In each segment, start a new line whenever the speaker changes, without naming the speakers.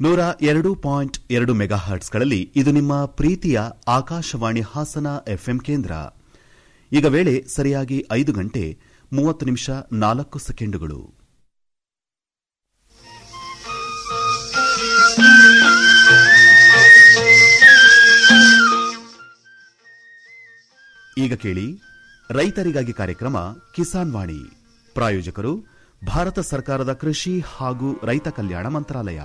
ನೂರ ಎರಡು ಪಾಯಿಂಟ್ ಎರಡು ಮೆಗಾಹರ್ಟ್ಸ್ಗಳಲ್ಲಿ ಇದು ನಿಮ್ಮ ಪ್ರೀತಿಯ ಆಕಾಶವಾಣಿ ಹಾಸನ ಎಫ್ಎಂ ಕೇಂದ್ರ ಈಗ ವೇಳೆ ಸರಿಯಾಗಿ ಐದು ಗಂಟೆ ಮೂವತ್ತು ನಿಮಿಷ ನಾಲ್ಕು ಸೆಕೆಂಡುಗಳು ಈಗ ಕೇಳಿ ರೈತರಿಗಾಗಿ ಕಾರ್ಯಕ್ರಮ ಕಿಸಾನ್ ವಾಣಿ ಪ್ರಾಯೋಜಕರು ಭಾರತ ಸರ್ಕಾರದ ಕೃಷಿ ಹಾಗೂ ರೈತ ಕಲ್ಯಾಣ ಮಂತ್ರಾಲಯ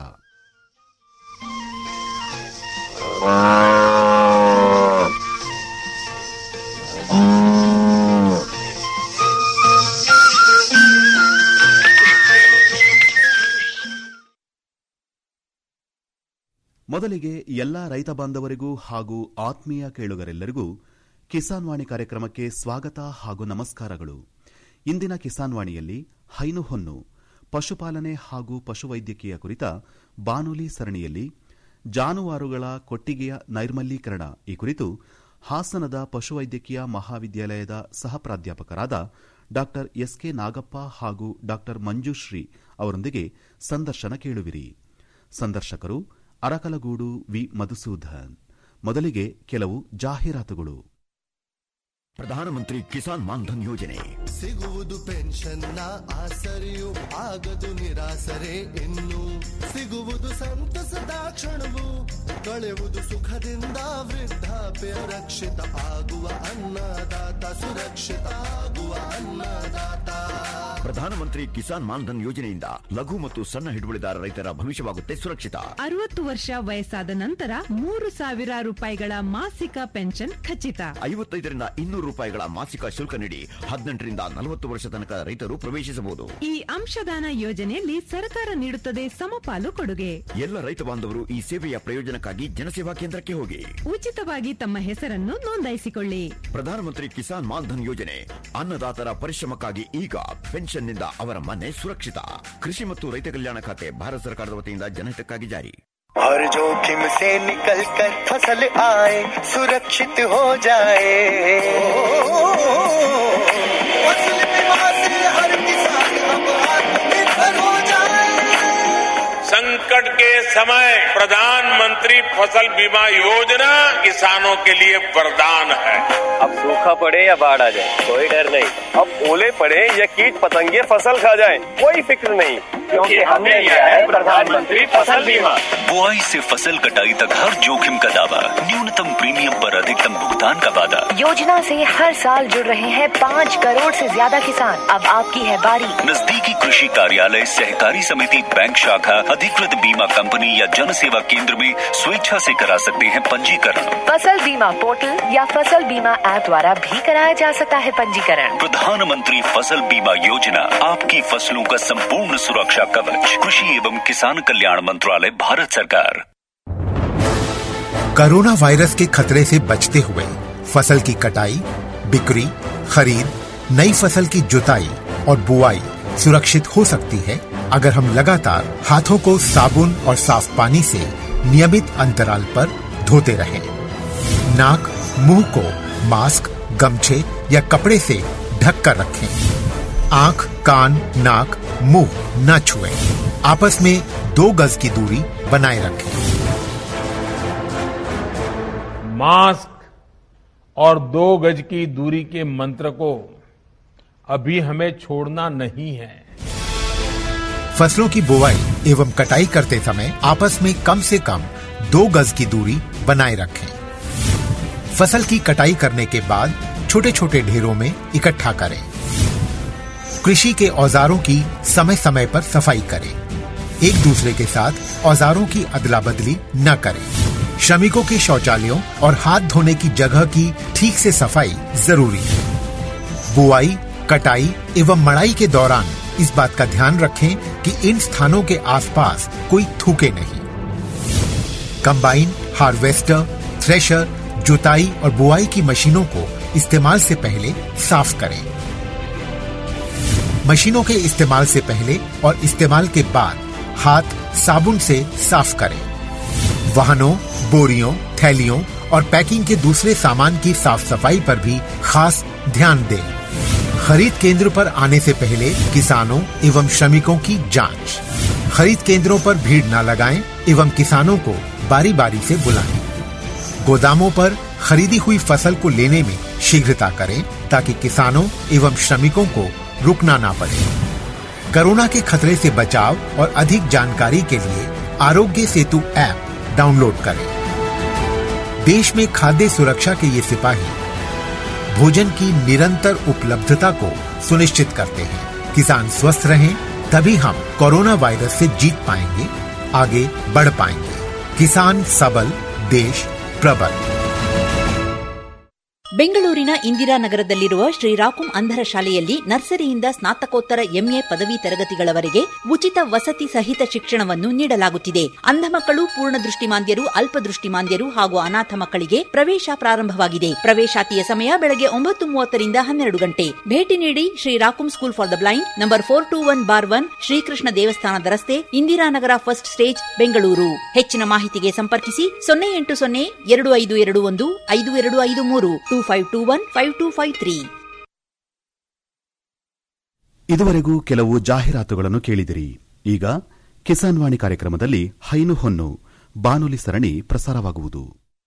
ಮೊದಲಿಗೆ ಎಲ್ಲ ರೈತ ಬಾಂಧವರಿಗೂ ಹಾಗೂ ಆತ್ಮೀಯ ಕೇಳುಗರೆಲ್ಲರಿಗೂ ಕಿಸಾನ್ ವಾಣಿ ಕಾರ್ಯಕ್ರಮಕ್ಕೆ ಸ್ವಾಗತ ಹಾಗೂ ನಮಸ್ಕಾರಗಳು ಇಂದಿನ ಕಿಸಾನ್ ವಾಣಿಯಲ್ಲಿ ಹೈನು ಹೊನ್ನು ಪಶುಪಾಲನೆ ಹಾಗೂ ಪಶುವೈದ್ಯಕೀಯ ಕುರಿತ ಬಾನುಲಿ ಸರಣಿಯಲ್ಲಿ ಜಾನುವಾರುಗಳ ಕೊಟ್ಟಿಗೆಯ ನೈರ್ಮಲೀಕರಣ ಈ ಕುರಿತು ಹಾಸನದ ಪಶುವೈದ್ಯಕೀಯ ಮಹಾವಿದ್ಯಾಲಯದ ಸಹ ಪ್ರಾಧ್ಯಾಪಕರಾದ ಡಾ ಎಸ್ಕೆ ನಾಗಪ್ಪ ಹಾಗೂ ಡಾ ಮಂಜುಶ್ರೀ ಅವರೊಂದಿಗೆ ಸಂದರ್ಶನ ಕೇಳುವಿರಿ ಸಂದರ್ಶಕರು ಅರಕಲಗೂಡು ವಿ ಮಧುಸೂದನ್ ಮೊದಲಿಗೆ ಕೆಲವು ಜಾಹೀರಾತುಗಳು
ಪ್ರಧಾನಮಂತ್ರಿ ಕಿಸಾನ್ ಮಾನ್ಧನ್ ಯೋಜನೆ
ಸಿಗುವುದು ಪೆನ್ಷನ್ನ ಆಸರೆಯು ಆಗದು ನಿರಾಸರೆ ಇನ್ನು ಸಿಗುವುದು ಸಂತಸದ ಕ್ಷಣವು ಕಳೆಯುವುದು ಸುಖದಿಂದ ವೃದ್ಧಾಪ್ಯ ರಕ್ಷಿತ ಆಗುವ ಅನ್ನದಾತ ಸುರಕ್ಷಿತ ಆಗುವ ಅನ್ನದಾತ
ಪ್ರಧಾನಮಂತ್ರಿ ಕಿಸಾನ್ ಮಾನ್ಧನ್ ಯೋಜನೆಯಿಂದ ಲಘು ಮತ್ತು ಸಣ್ಣ ಹಿಡುವಳಿದಾರ ರೈತರ ಭವಿಷ್ಯವಾಗುತ್ತೆ ಸುರಕ್ಷಿತ
ಅರವತ್ತು ವರ್ಷ ವಯಸ್ಸಾದ ನಂತರ ಮೂರು ಸಾವಿರ ರೂಪಾಯಿಗಳ ಮಾಸಿಕ ಪೆನ್ಷನ್ ಖಚಿತ
ಐವತ್ತೈದರಿಂದ ಇನ್ನೂರು ರೂಪಾಯಿಗಳ ಮಾಸಿಕ ಶುಲ್ಕ ನೀಡಿ ಹದಿನೆಂಟರಿಂದ ನಲವತ್ತು ವರ್ಷ ತನಕ ರೈತರು ಪ್ರವೇಶಿಸಬಹುದು
ಈ ಅಂಶದಾನ ಯೋಜನೆಯಲ್ಲಿ ಸರ್ಕಾರ ನೀಡುತ್ತದೆ ಸಮಪಾಲು ಕೊಡುಗೆ
ಎಲ್ಲ ರೈತ ಬಾಂಧವರು ಈ ಸೇವೆಯ ಪ್ರಯೋಜನಕ್ಕಾಗಿ ಜನಸೇವಾ ಕೇಂದ್ರಕ್ಕೆ ಹೋಗಿ
ಉಚಿತವಾಗಿ ತಮ್ಮ ಹೆಸರನ್ನು ನೋಂದಾಯಿಸಿಕೊಳ್ಳಿ
ಪ್ರಧಾನಮಂತ್ರಿ ಕಿಸಾನ್ ಮಾನ್ಧನ್ ಯೋಜನೆ ಅನ್ನದಾತರ ಪರಿಶ್ರಮಕ್ಕಾಗಿ ಈಗ ಪೆನ್ಷನ್ನಿಂದ ಅವರ ಮನೆ ಸುರಕ್ಷಿತ ಕೃಷಿ ಮತ್ತು ರೈತ ಕಲ್ಯಾಣ ಖಾತೆ ಭಾರತ ಸರ್ಕಾರದ ವತಿಯಿಂದ ಜನಹಿತಕ್ಕಾಗಿ ಜಾರಿ
हर जोखिम से निकल कर फसल आए सुरक्षित हो जाए फसल बीमा से हर किसान अब आत्मनिर्भर हो जाए
संकट के समय प्रधानमंत्री फसल बीमा योजना किसानों के लिए वरदान है
अब सूखा पड़े या बाढ़ आ जाए कोई डर नहीं अब ओले पड़े या कीट पतंगे फसल खा जाए कोई फिक्र नहीं क्योंकि हमने लिया है प्रधानमंत्री फसल बीमा
बुआई से फसल कटाई तक हर जोखिम का दावा न्यूनतम प्रीमियम पर अधिकतम भुगतान का वादा
योजना से हर साल जुड़ रहे हैं पाँच करोड़ से ज्यादा किसान अब आपकी है बारी
नजदीकी कृषि कार्यालय सहकारी समिति बैंक शाखा अधिकृत बीमा कंपनी या जन सेवा केंद्र में स्वेच्छा से करा सकते हैं पंजीकरण
फसल बीमा पोर्टल या फसल बीमा ऐप द्वारा भी कराया जा सकता है पंजीकरण
प्रधानमंत्री फसल बीमा योजना आपकी फसलों का संपूर्ण सुरक्षा कवच कृषि एवं किसान कल्याण मंत्रालय भारत सरकार
कोरोना वायरस के खतरे से बचते हुए फसल की कटाई बिक्री खरीद नई फसल की जुताई और बुआई सुरक्षित हो सकती है अगर हम लगातार हाथों को साबुन और साफ पानी से नियमित अंतराल पर धोते रहें। नाक मुंह को मास्क गमछे या कपड़े से ढक कर रखें आंख कान नाक मुंह न छुएं। आपस में दो गज की दूरी बनाए रखें
मास्क और दो गज की दूरी के मंत्र को अभी हमें छोड़ना नहीं है
फसलों की बुवाई एवं कटाई करते समय आपस में कम से कम दो गज की दूरी बनाए रखें फसल की कटाई करने के बाद छोटे छोटे ढेरों में इकट्ठा करें कृषि के औजारों की समय समय पर सफाई करें एक दूसरे के साथ औजारों की अदला बदली न करें श्रमिकों के शौचालयों और हाथ धोने की जगह की ठीक से सफाई जरूरी है बुआई कटाई एवं मड़ाई के दौरान इस बात का ध्यान रखें कि इन स्थानों के आसपास कोई थूके नहीं कंबाइन हार्वेस्टर थ्रेशर जुताई और बुआई की मशीनों को इस्तेमाल से पहले साफ करें मशीनों के इस्तेमाल से पहले और इस्तेमाल के बाद हाथ साबुन से साफ करें वाहनों बोरियों थैलियों और पैकिंग के दूसरे सामान की साफ सफाई पर भी खास ध्यान दें खरीद केंद्र पर आने से पहले किसानों एवं श्रमिकों की जांच खरीद केंद्रों पर भीड़ न लगाएं एवं किसानों को बारी बारी से बुलाएं गोदामों पर खरीदी हुई फसल को लेने में शीघ्रता करें ताकि किसानों एवं श्रमिकों को रुकना ना पड़े कोरोना के खतरे से बचाव और अधिक जानकारी के लिए आरोग्य सेतु ऐप डाउनलोड करें देश में खाद्य सुरक्षा के ये सिपाही भोजन की निरंतर उपलब्धता को सुनिश्चित करते हैं किसान स्वस्थ रहें तभी हम कोरोना वायरस से जीत पाएंगे आगे बढ़ पाएंगे किसान सबल देश प्रबल
ಬೆಂಗಳೂರಿನ ಇಂದಿರಾನಗರದಲ್ಲಿರುವ ಶ್ರೀರಾಕುಂ ಅಂಧರ ಶಾಲೆಯಲ್ಲಿ ನರ್ಸರಿಯಿಂದ ಸ್ನಾತಕೋತ್ತರ ಎಂಎ ಪದವಿ ತರಗತಿಗಳವರೆಗೆ ಉಚಿತ ವಸತಿ ಸಹಿತ ಶಿಕ್ಷಣವನ್ನು ನೀಡಲಾಗುತ್ತಿದೆ ಅಂಧ ಮಕ್ಕಳು ಪೂರ್ಣ ದೃಷ್ಟಿಮಾಂದ್ಯರು ಅಲ್ಪದೃಷ್ಟಿಮಾಂದ್ಯರು ಹಾಗೂ ಅನಾಥ ಮಕ್ಕಳಿಗೆ ಪ್ರವೇಶ ಪ್ರಾರಂಭವಾಗಿದೆ ಪ್ರವೇಶಾತಿಯ ಸಮಯ ಬೆಳಗ್ಗೆ ಒಂಬತ್ತು ಮೂವತ್ತರಿಂದ ಹನ್ನೆರಡು ಗಂಟೆ ಭೇಟಿ ನೀಡಿ ಶ್ರೀರಾಕುಂ school for the blind number four two one bar one Srikrishna ದೇವಸ್ಥಾನದ ರಸ್ತೆ ಇಂದಿರಾನಗರ ಫಸ್ಟ್ ಸ್ಟೇಜ್ ಬೆಂಗಳೂರು ಹೆಚ್ಚಿನ ಮಾಹಿತಿಗೆ ಸಂಪರ್ಕಿಸಿ ಸೊನ್ನೆ ಎಂಟು ಸೊನ್ನೆ ಎರಡು ಐದು ಎರಡು ಒಂದು ಐದು ಎರಡು ಐದು ಮೂರು two five two one five two five three
ಇದುವರೆಗೂ ಕೆಲವು ಜಾಹೀರಾತುಗಳನ್ನು ಕೇಳಿದಿರಿ ಈಗ ಕಿಸಾನ್ ವಾಣಿ ಕಾರ್ಯಕ್ರಮದಲ್ಲಿ ಹೈನು ಹೊನ್ನು ಬಾನುಲಿ ಸರಣಿ ಪ್ರಸಾರವಾಗುವುದು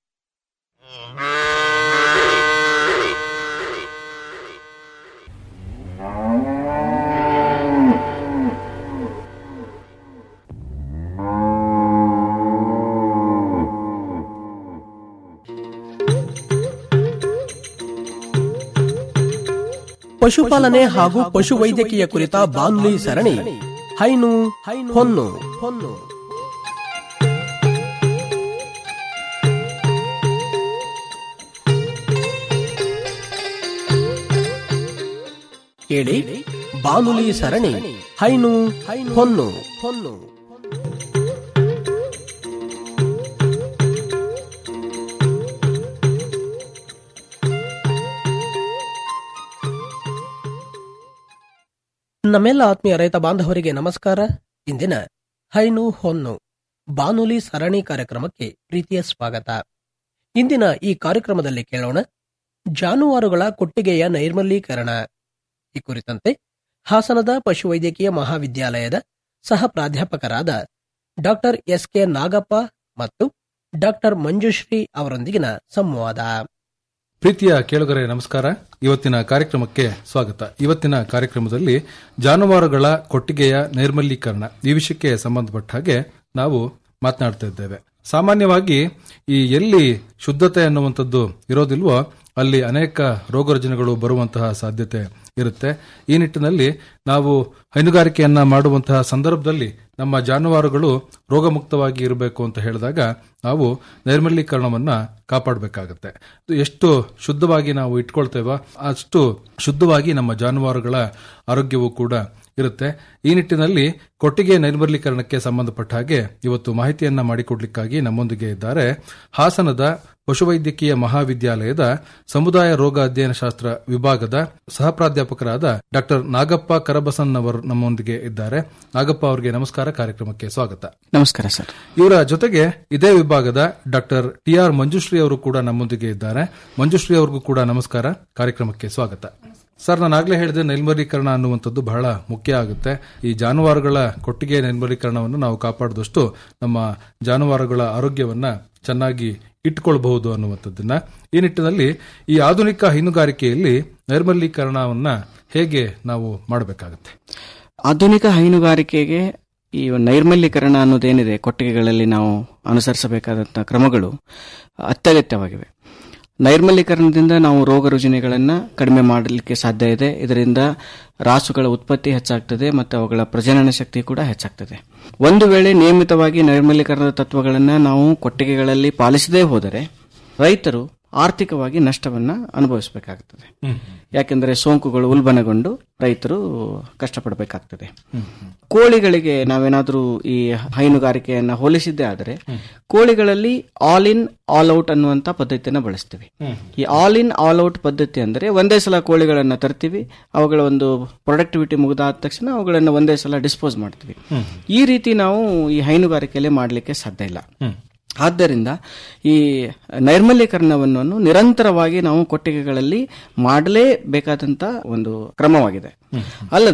ಪಶುಪಾಲನೆ ಹಾಗೂ ಪಶುವೈದ್ಯಕೀಯ ಕುರಿತ ಬಾನುಲಿ ಸರಣಿ ಹೈನು ಹೊನ್ನು ಹೊನ್ನು ಕೇಳಿ ಬಾನುಲಿ ಸರಣಿ ಹೈನು ಹೊನ್ನು ಹೊನ್ನು ನಮ್ಮೆಲ್ಲ ಆತ್ಮೀಯ ರೈತ ಬಾಂಧವರಿಗೆ ನಮಸ್ಕಾರ ಇಂದಿನ ಹೈನು ಹೊನ್ನು ಬಾನುಲಿ ಸರಣಿ ಕಾರ್ಯಕ್ರಮಕ್ಕೆ ಪ್ರೀತಿಯ ಸ್ವಾಗತ ಇಂದಿನ ಈ ಕಾರ್ಯಕ್ರಮದಲ್ಲಿ ಕೇಳೋಣ ಜಾನುವಾರುಗಳ ಕೊಟ್ಟಿಗೆಯ ನೈರ್ಮಲೀಕರಣ ಈ ಕುರಿತಂತೆ ಹಾಸನದ ಪಶುವೈದ್ಯಕೀಯ ಮಹಾವಿದ್ಯಾಲಯದ ಸಹ ಪ್ರಾಧ್ಯಾಪಕರಾದ ಡಾಕ್ಟರ್ ಎಸ್ ಕೆ ನಾಗಪ್ಪ ಮತ್ತು ಡಾಕ್ಟರ್ ಮಂಜುಶ್ರೀ ಅವರೊಂದಿಗಿನ ಸಂವಾದ
ಪ್ರೀತಿಯ ಕೇಳುಗರೆ ನಮಸ್ಕಾರ ಇವತ್ತಿನ ಕಾರ್ಯಕ್ರಮಕ್ಕೆ ಸ್ವಾಗತ ಇವತ್ತಿನ ಕಾರ್ಯಕ್ರಮದಲ್ಲಿ ಜಾನುವಾರುಗಳ ಕೊಟ್ಟಿಗೆಯ ನೈರ್ಮಲೀಕರಣ ಈ ವಿಷಯಕ್ಕೆ ಸಂಬಂಧಪಟ್ಟ ಹಾಗೆ ನಾವು ಮಾತನಾಡ್ತಾ ಇದ್ದೇವೆ ಸಾಮಾನ್ಯವಾಗಿ ಈ ಎಲ್ಲಿ ಶುದ್ಧತೆ ಅನ್ನುವಂಥದ್ದು ಇರೋದಿಲ್ವೋ ಅಲ್ಲಿ ಅನೇಕ ರೋಗ ರುಜಿನಗಳು ಬರುವಂತಹ ಸಾಧ್ಯತೆ ಇರುತ್ತೆ ಈ ನಿಟ್ಟಿನಲ್ಲಿ ನಾವು ಹೈನುಗಾರಿಕೆಯನ್ನ ಮಾಡುವಂತಹ ಸಂದರ್ಭದಲ್ಲಿ ನಮ್ಮ ಜಾನುವಾರುಗಳು ರೋಗಮುಕ್ತವಾಗಿ ಇರಬೇಕು ಅಂತ ಹೇಳಿದಾಗ ನಾವು ನೈರ್ಮಲೀಕರಣವನ್ನ ಕಾಪಾಡಬೇಕಾಗತ್ತೆ ಎಷ್ಟು ಶುದ್ಧವಾಗಿ ನಾವು ಇಟ್ಕೊಳ್ತೇವೋ ಅಷ್ಟು ಶುದ್ಧವಾಗಿ ನಮ್ಮ ಜಾನುವಾರುಗಳ ಆರೋಗ್ಯವೂ ಕೂಡ ಇರುತ್ತೆ ಈ ನಿಟ್ಟಿನಲ್ಲಿ ಕೊಟ್ಟಿಗೆ ನೈರ್ಮಲೀಕರಣಕ್ಕೆ ಸಂಬಂಧಪಟ್ಟ ಹಾಗೆ ಇವತ್ತು ಮಾಹಿತಿಯನ್ನ ಮಾಡಿಕೊಡ್ಲಿಕ್ಕಾಗಿ ನಮ್ಮೊಂದಿಗೆ ಇದ್ದಾರೆ ಹಾಸನದ ಪಶುವೈದ್ಯಕೀಯ ಮಹಾವಿದ್ಯಾಲಯದ ಸಮುದಾಯ ರೋಗ ಅಧ್ಯಯನ ಶಾಸ್ತ್ರ ವಿಭಾಗದ ಸಹ ಪ್ರಾಧ್ಯಾಪಕರಾದ ಡಾಕ್ಟರ್ ನಾಗಪ್ಪ ಕರಬಸನ್ ಅವರು ನಮ್ಮೊಂದಿಗೆ ಇದ್ದಾರೆ ನಾಗಪ್ಪ ಅವರಿಗೆ ನಮಸ್ಕಾರ ಕಾರ್ಯಕ್ರಮಕ್ಕೆ ಸ್ವಾಗತ
ನಮಸ್ಕಾರ ಸರ್
ಇವರ ಜೊತೆಗೆ ಇದೇ ವಿಭಾಗದ ಡಾಕ್ಟರ್ ಟಿ ಆರ್ ಮಂಜುಶ್ರೀ ಅವರು ಕೂಡ ನಮ್ಮೊಂದಿಗೆ ಇದ್ದಾರೆ ಮಂಜುಶ್ರೀ ಅವ್ರಿಗೂ ಕೂಡ ನಮಸ್ಕಾರ ಕಾರ್ಯಕ್ರಮಕ್ಕೆ ಸ್ವಾಗತ ಸರ್ ನಾನು ಆಗ್ಲೇ ಹೇಳಿದೆ ನೈರ್ಮಲೀಕರಣ ಅನ್ನುವಂಥದ್ದು ಬಹಳ ಮುಖ್ಯ ಆಗುತ್ತೆ ಈ ಜಾನುವಾರುಗಳ ಕೊಟ್ಟಿಗೆ ನೈರ್ಮಲೀಕರಣವನ್ನು ನಾವು ಕಾಪಾಡಿದಷ್ಟು ನಮ್ಮ ಜಾನುವಾರುಗಳ ಆರೋಗ್ಯವನ್ನ ಚೆನ್ನಾಗಿ ಇಟ್ಕೊಳ್ಬಹುದು ಅನ್ನುವಂಥದ್ದನ್ನ ಈ ನಿಟ್ಟಿನಲ್ಲಿ ಈ ಆಧುನಿಕ ಹೈನುಗಾರಿಕೆಯಲ್ಲಿ ನೈರ್ಮಲೀಕರಣವನ್ನ ಹೇಗೆ ನಾವು ಮಾಡಬೇಕಾಗುತ್ತೆ
ಆಧುನಿಕ ಹೈನುಗಾರಿಕೆಗೆ ಈ ನೈರ್ಮಲ್ಯೀಕರಣ ಅನ್ನೋದೇನಿದೆ ಕೊಟ್ಟಿಗೆಗಳಲ್ಲಿ ನಾವು ಅನುಸರಿಸಬೇಕಾದಂತಹ ಕ್ರಮಗಳು ಅತ್ಯಗತ್ಯವಾಗಿವೆ ನೈರ್ಮಲ್ಯೀಕರಣದಿಂದ ನಾವು ರೋಗ ರುಜಿನಗಳನ್ನು ಕಡಿಮೆ ಮಾಡಲಿಕ್ಕೆ ಸಾಧ್ಯ ಇದೆ ಇದರಿಂದ ರಾಸುಗಳ ಉತ್ಪತ್ತಿ ಹೆಚ್ಚಾಗ್ತದೆ ಮತ್ತು ಅವುಗಳ ಪ್ರಜನನ ಶಕ್ತಿ ಕೂಡ ಹೆಚ್ಚಾಗ್ತದೆ ಒಂದು ವೇಳೆ ನಿಯಮಿತವಾಗಿ ನೈರ್ಮಲ್ಯೀಕರಣದ ತತ್ವಗಳನ್ನು ನಾವು ಕೊಟ್ಟಿಗೆಗಳಲ್ಲಿ ಪಾಲಿಸದೇ ಹೋದರೆ ರೈತರು ಆರ್ಥಿಕವಾಗಿ ನಷ್ಟವನ್ನ ಅನುಭವಿಸಬೇಕಾಗುತ್ತದೆ ಯಾಕೆಂದರೆ ಸೋಂಕುಗಳು ಉಲ್ಬಣಗೊಂಡು ರೈತರು ಕಷ್ಟಪಡಬೇಕಾಗ್ತದೆ ಕೋಳಿಗಳಿಗೆ ನಾವೇನಾದರೂ ಈ ಹೈನುಗಾರಿಕೆಯನ್ನ ಹೋಲಿಸಿದ್ದೇ ಆದರೆ ಕೋಳಿಗಳಲ್ಲಿ ಆಲ್ ಇನ್ ಆಲ್ ಔಟ್ ಅನ್ನುವಂತ ಪದ್ಧತಿಯನ್ನು ಬಳಸ್ತೀವಿ ಈ ಆಲ್ ಇನ್ ಆಲ್ ಔಟ್ ಪದ್ಧತಿ ಅಂದರೆ ಒಂದೇ ಸಲ ಕೋಳಿಗಳನ್ನ ತರ್ತೀವಿ ಅವುಗಳ ಒಂದು ಪ್ರೊಡಕ್ಟಿವಿಟಿ ಮುಗಿದಾದ ತಕ್ಷಣ ಅವುಗಳನ್ನು ಒಂದೇ ಸಲ ಡಿಸ್ಪೋಸ್ ಮಾಡ್ತೀವಿ ಈ ರೀತಿ ನಾವು ಈ ಹೈನುಗಾರಿಕೆಯಲ್ಲಿ ಮಾಡಲಿಕ್ಕೆ ಸಾಧ್ಯ ಇಲ್ಲ ಆದ್ದರಿಂದ ಈ ನೈರ್ಮಲ್ಯೀಕರಣವನ್ನು ನಿರಂತರವಾಗಿ ನಾವು ಕೊಟ್ಟಿಗೆಗಳಲ್ಲಿ ಮಾಡಲೇಬೇಕಾದಂತ ಒಂದು ಕ್ರಮವಾಗಿದೆ ಅಲ್ಲದೆ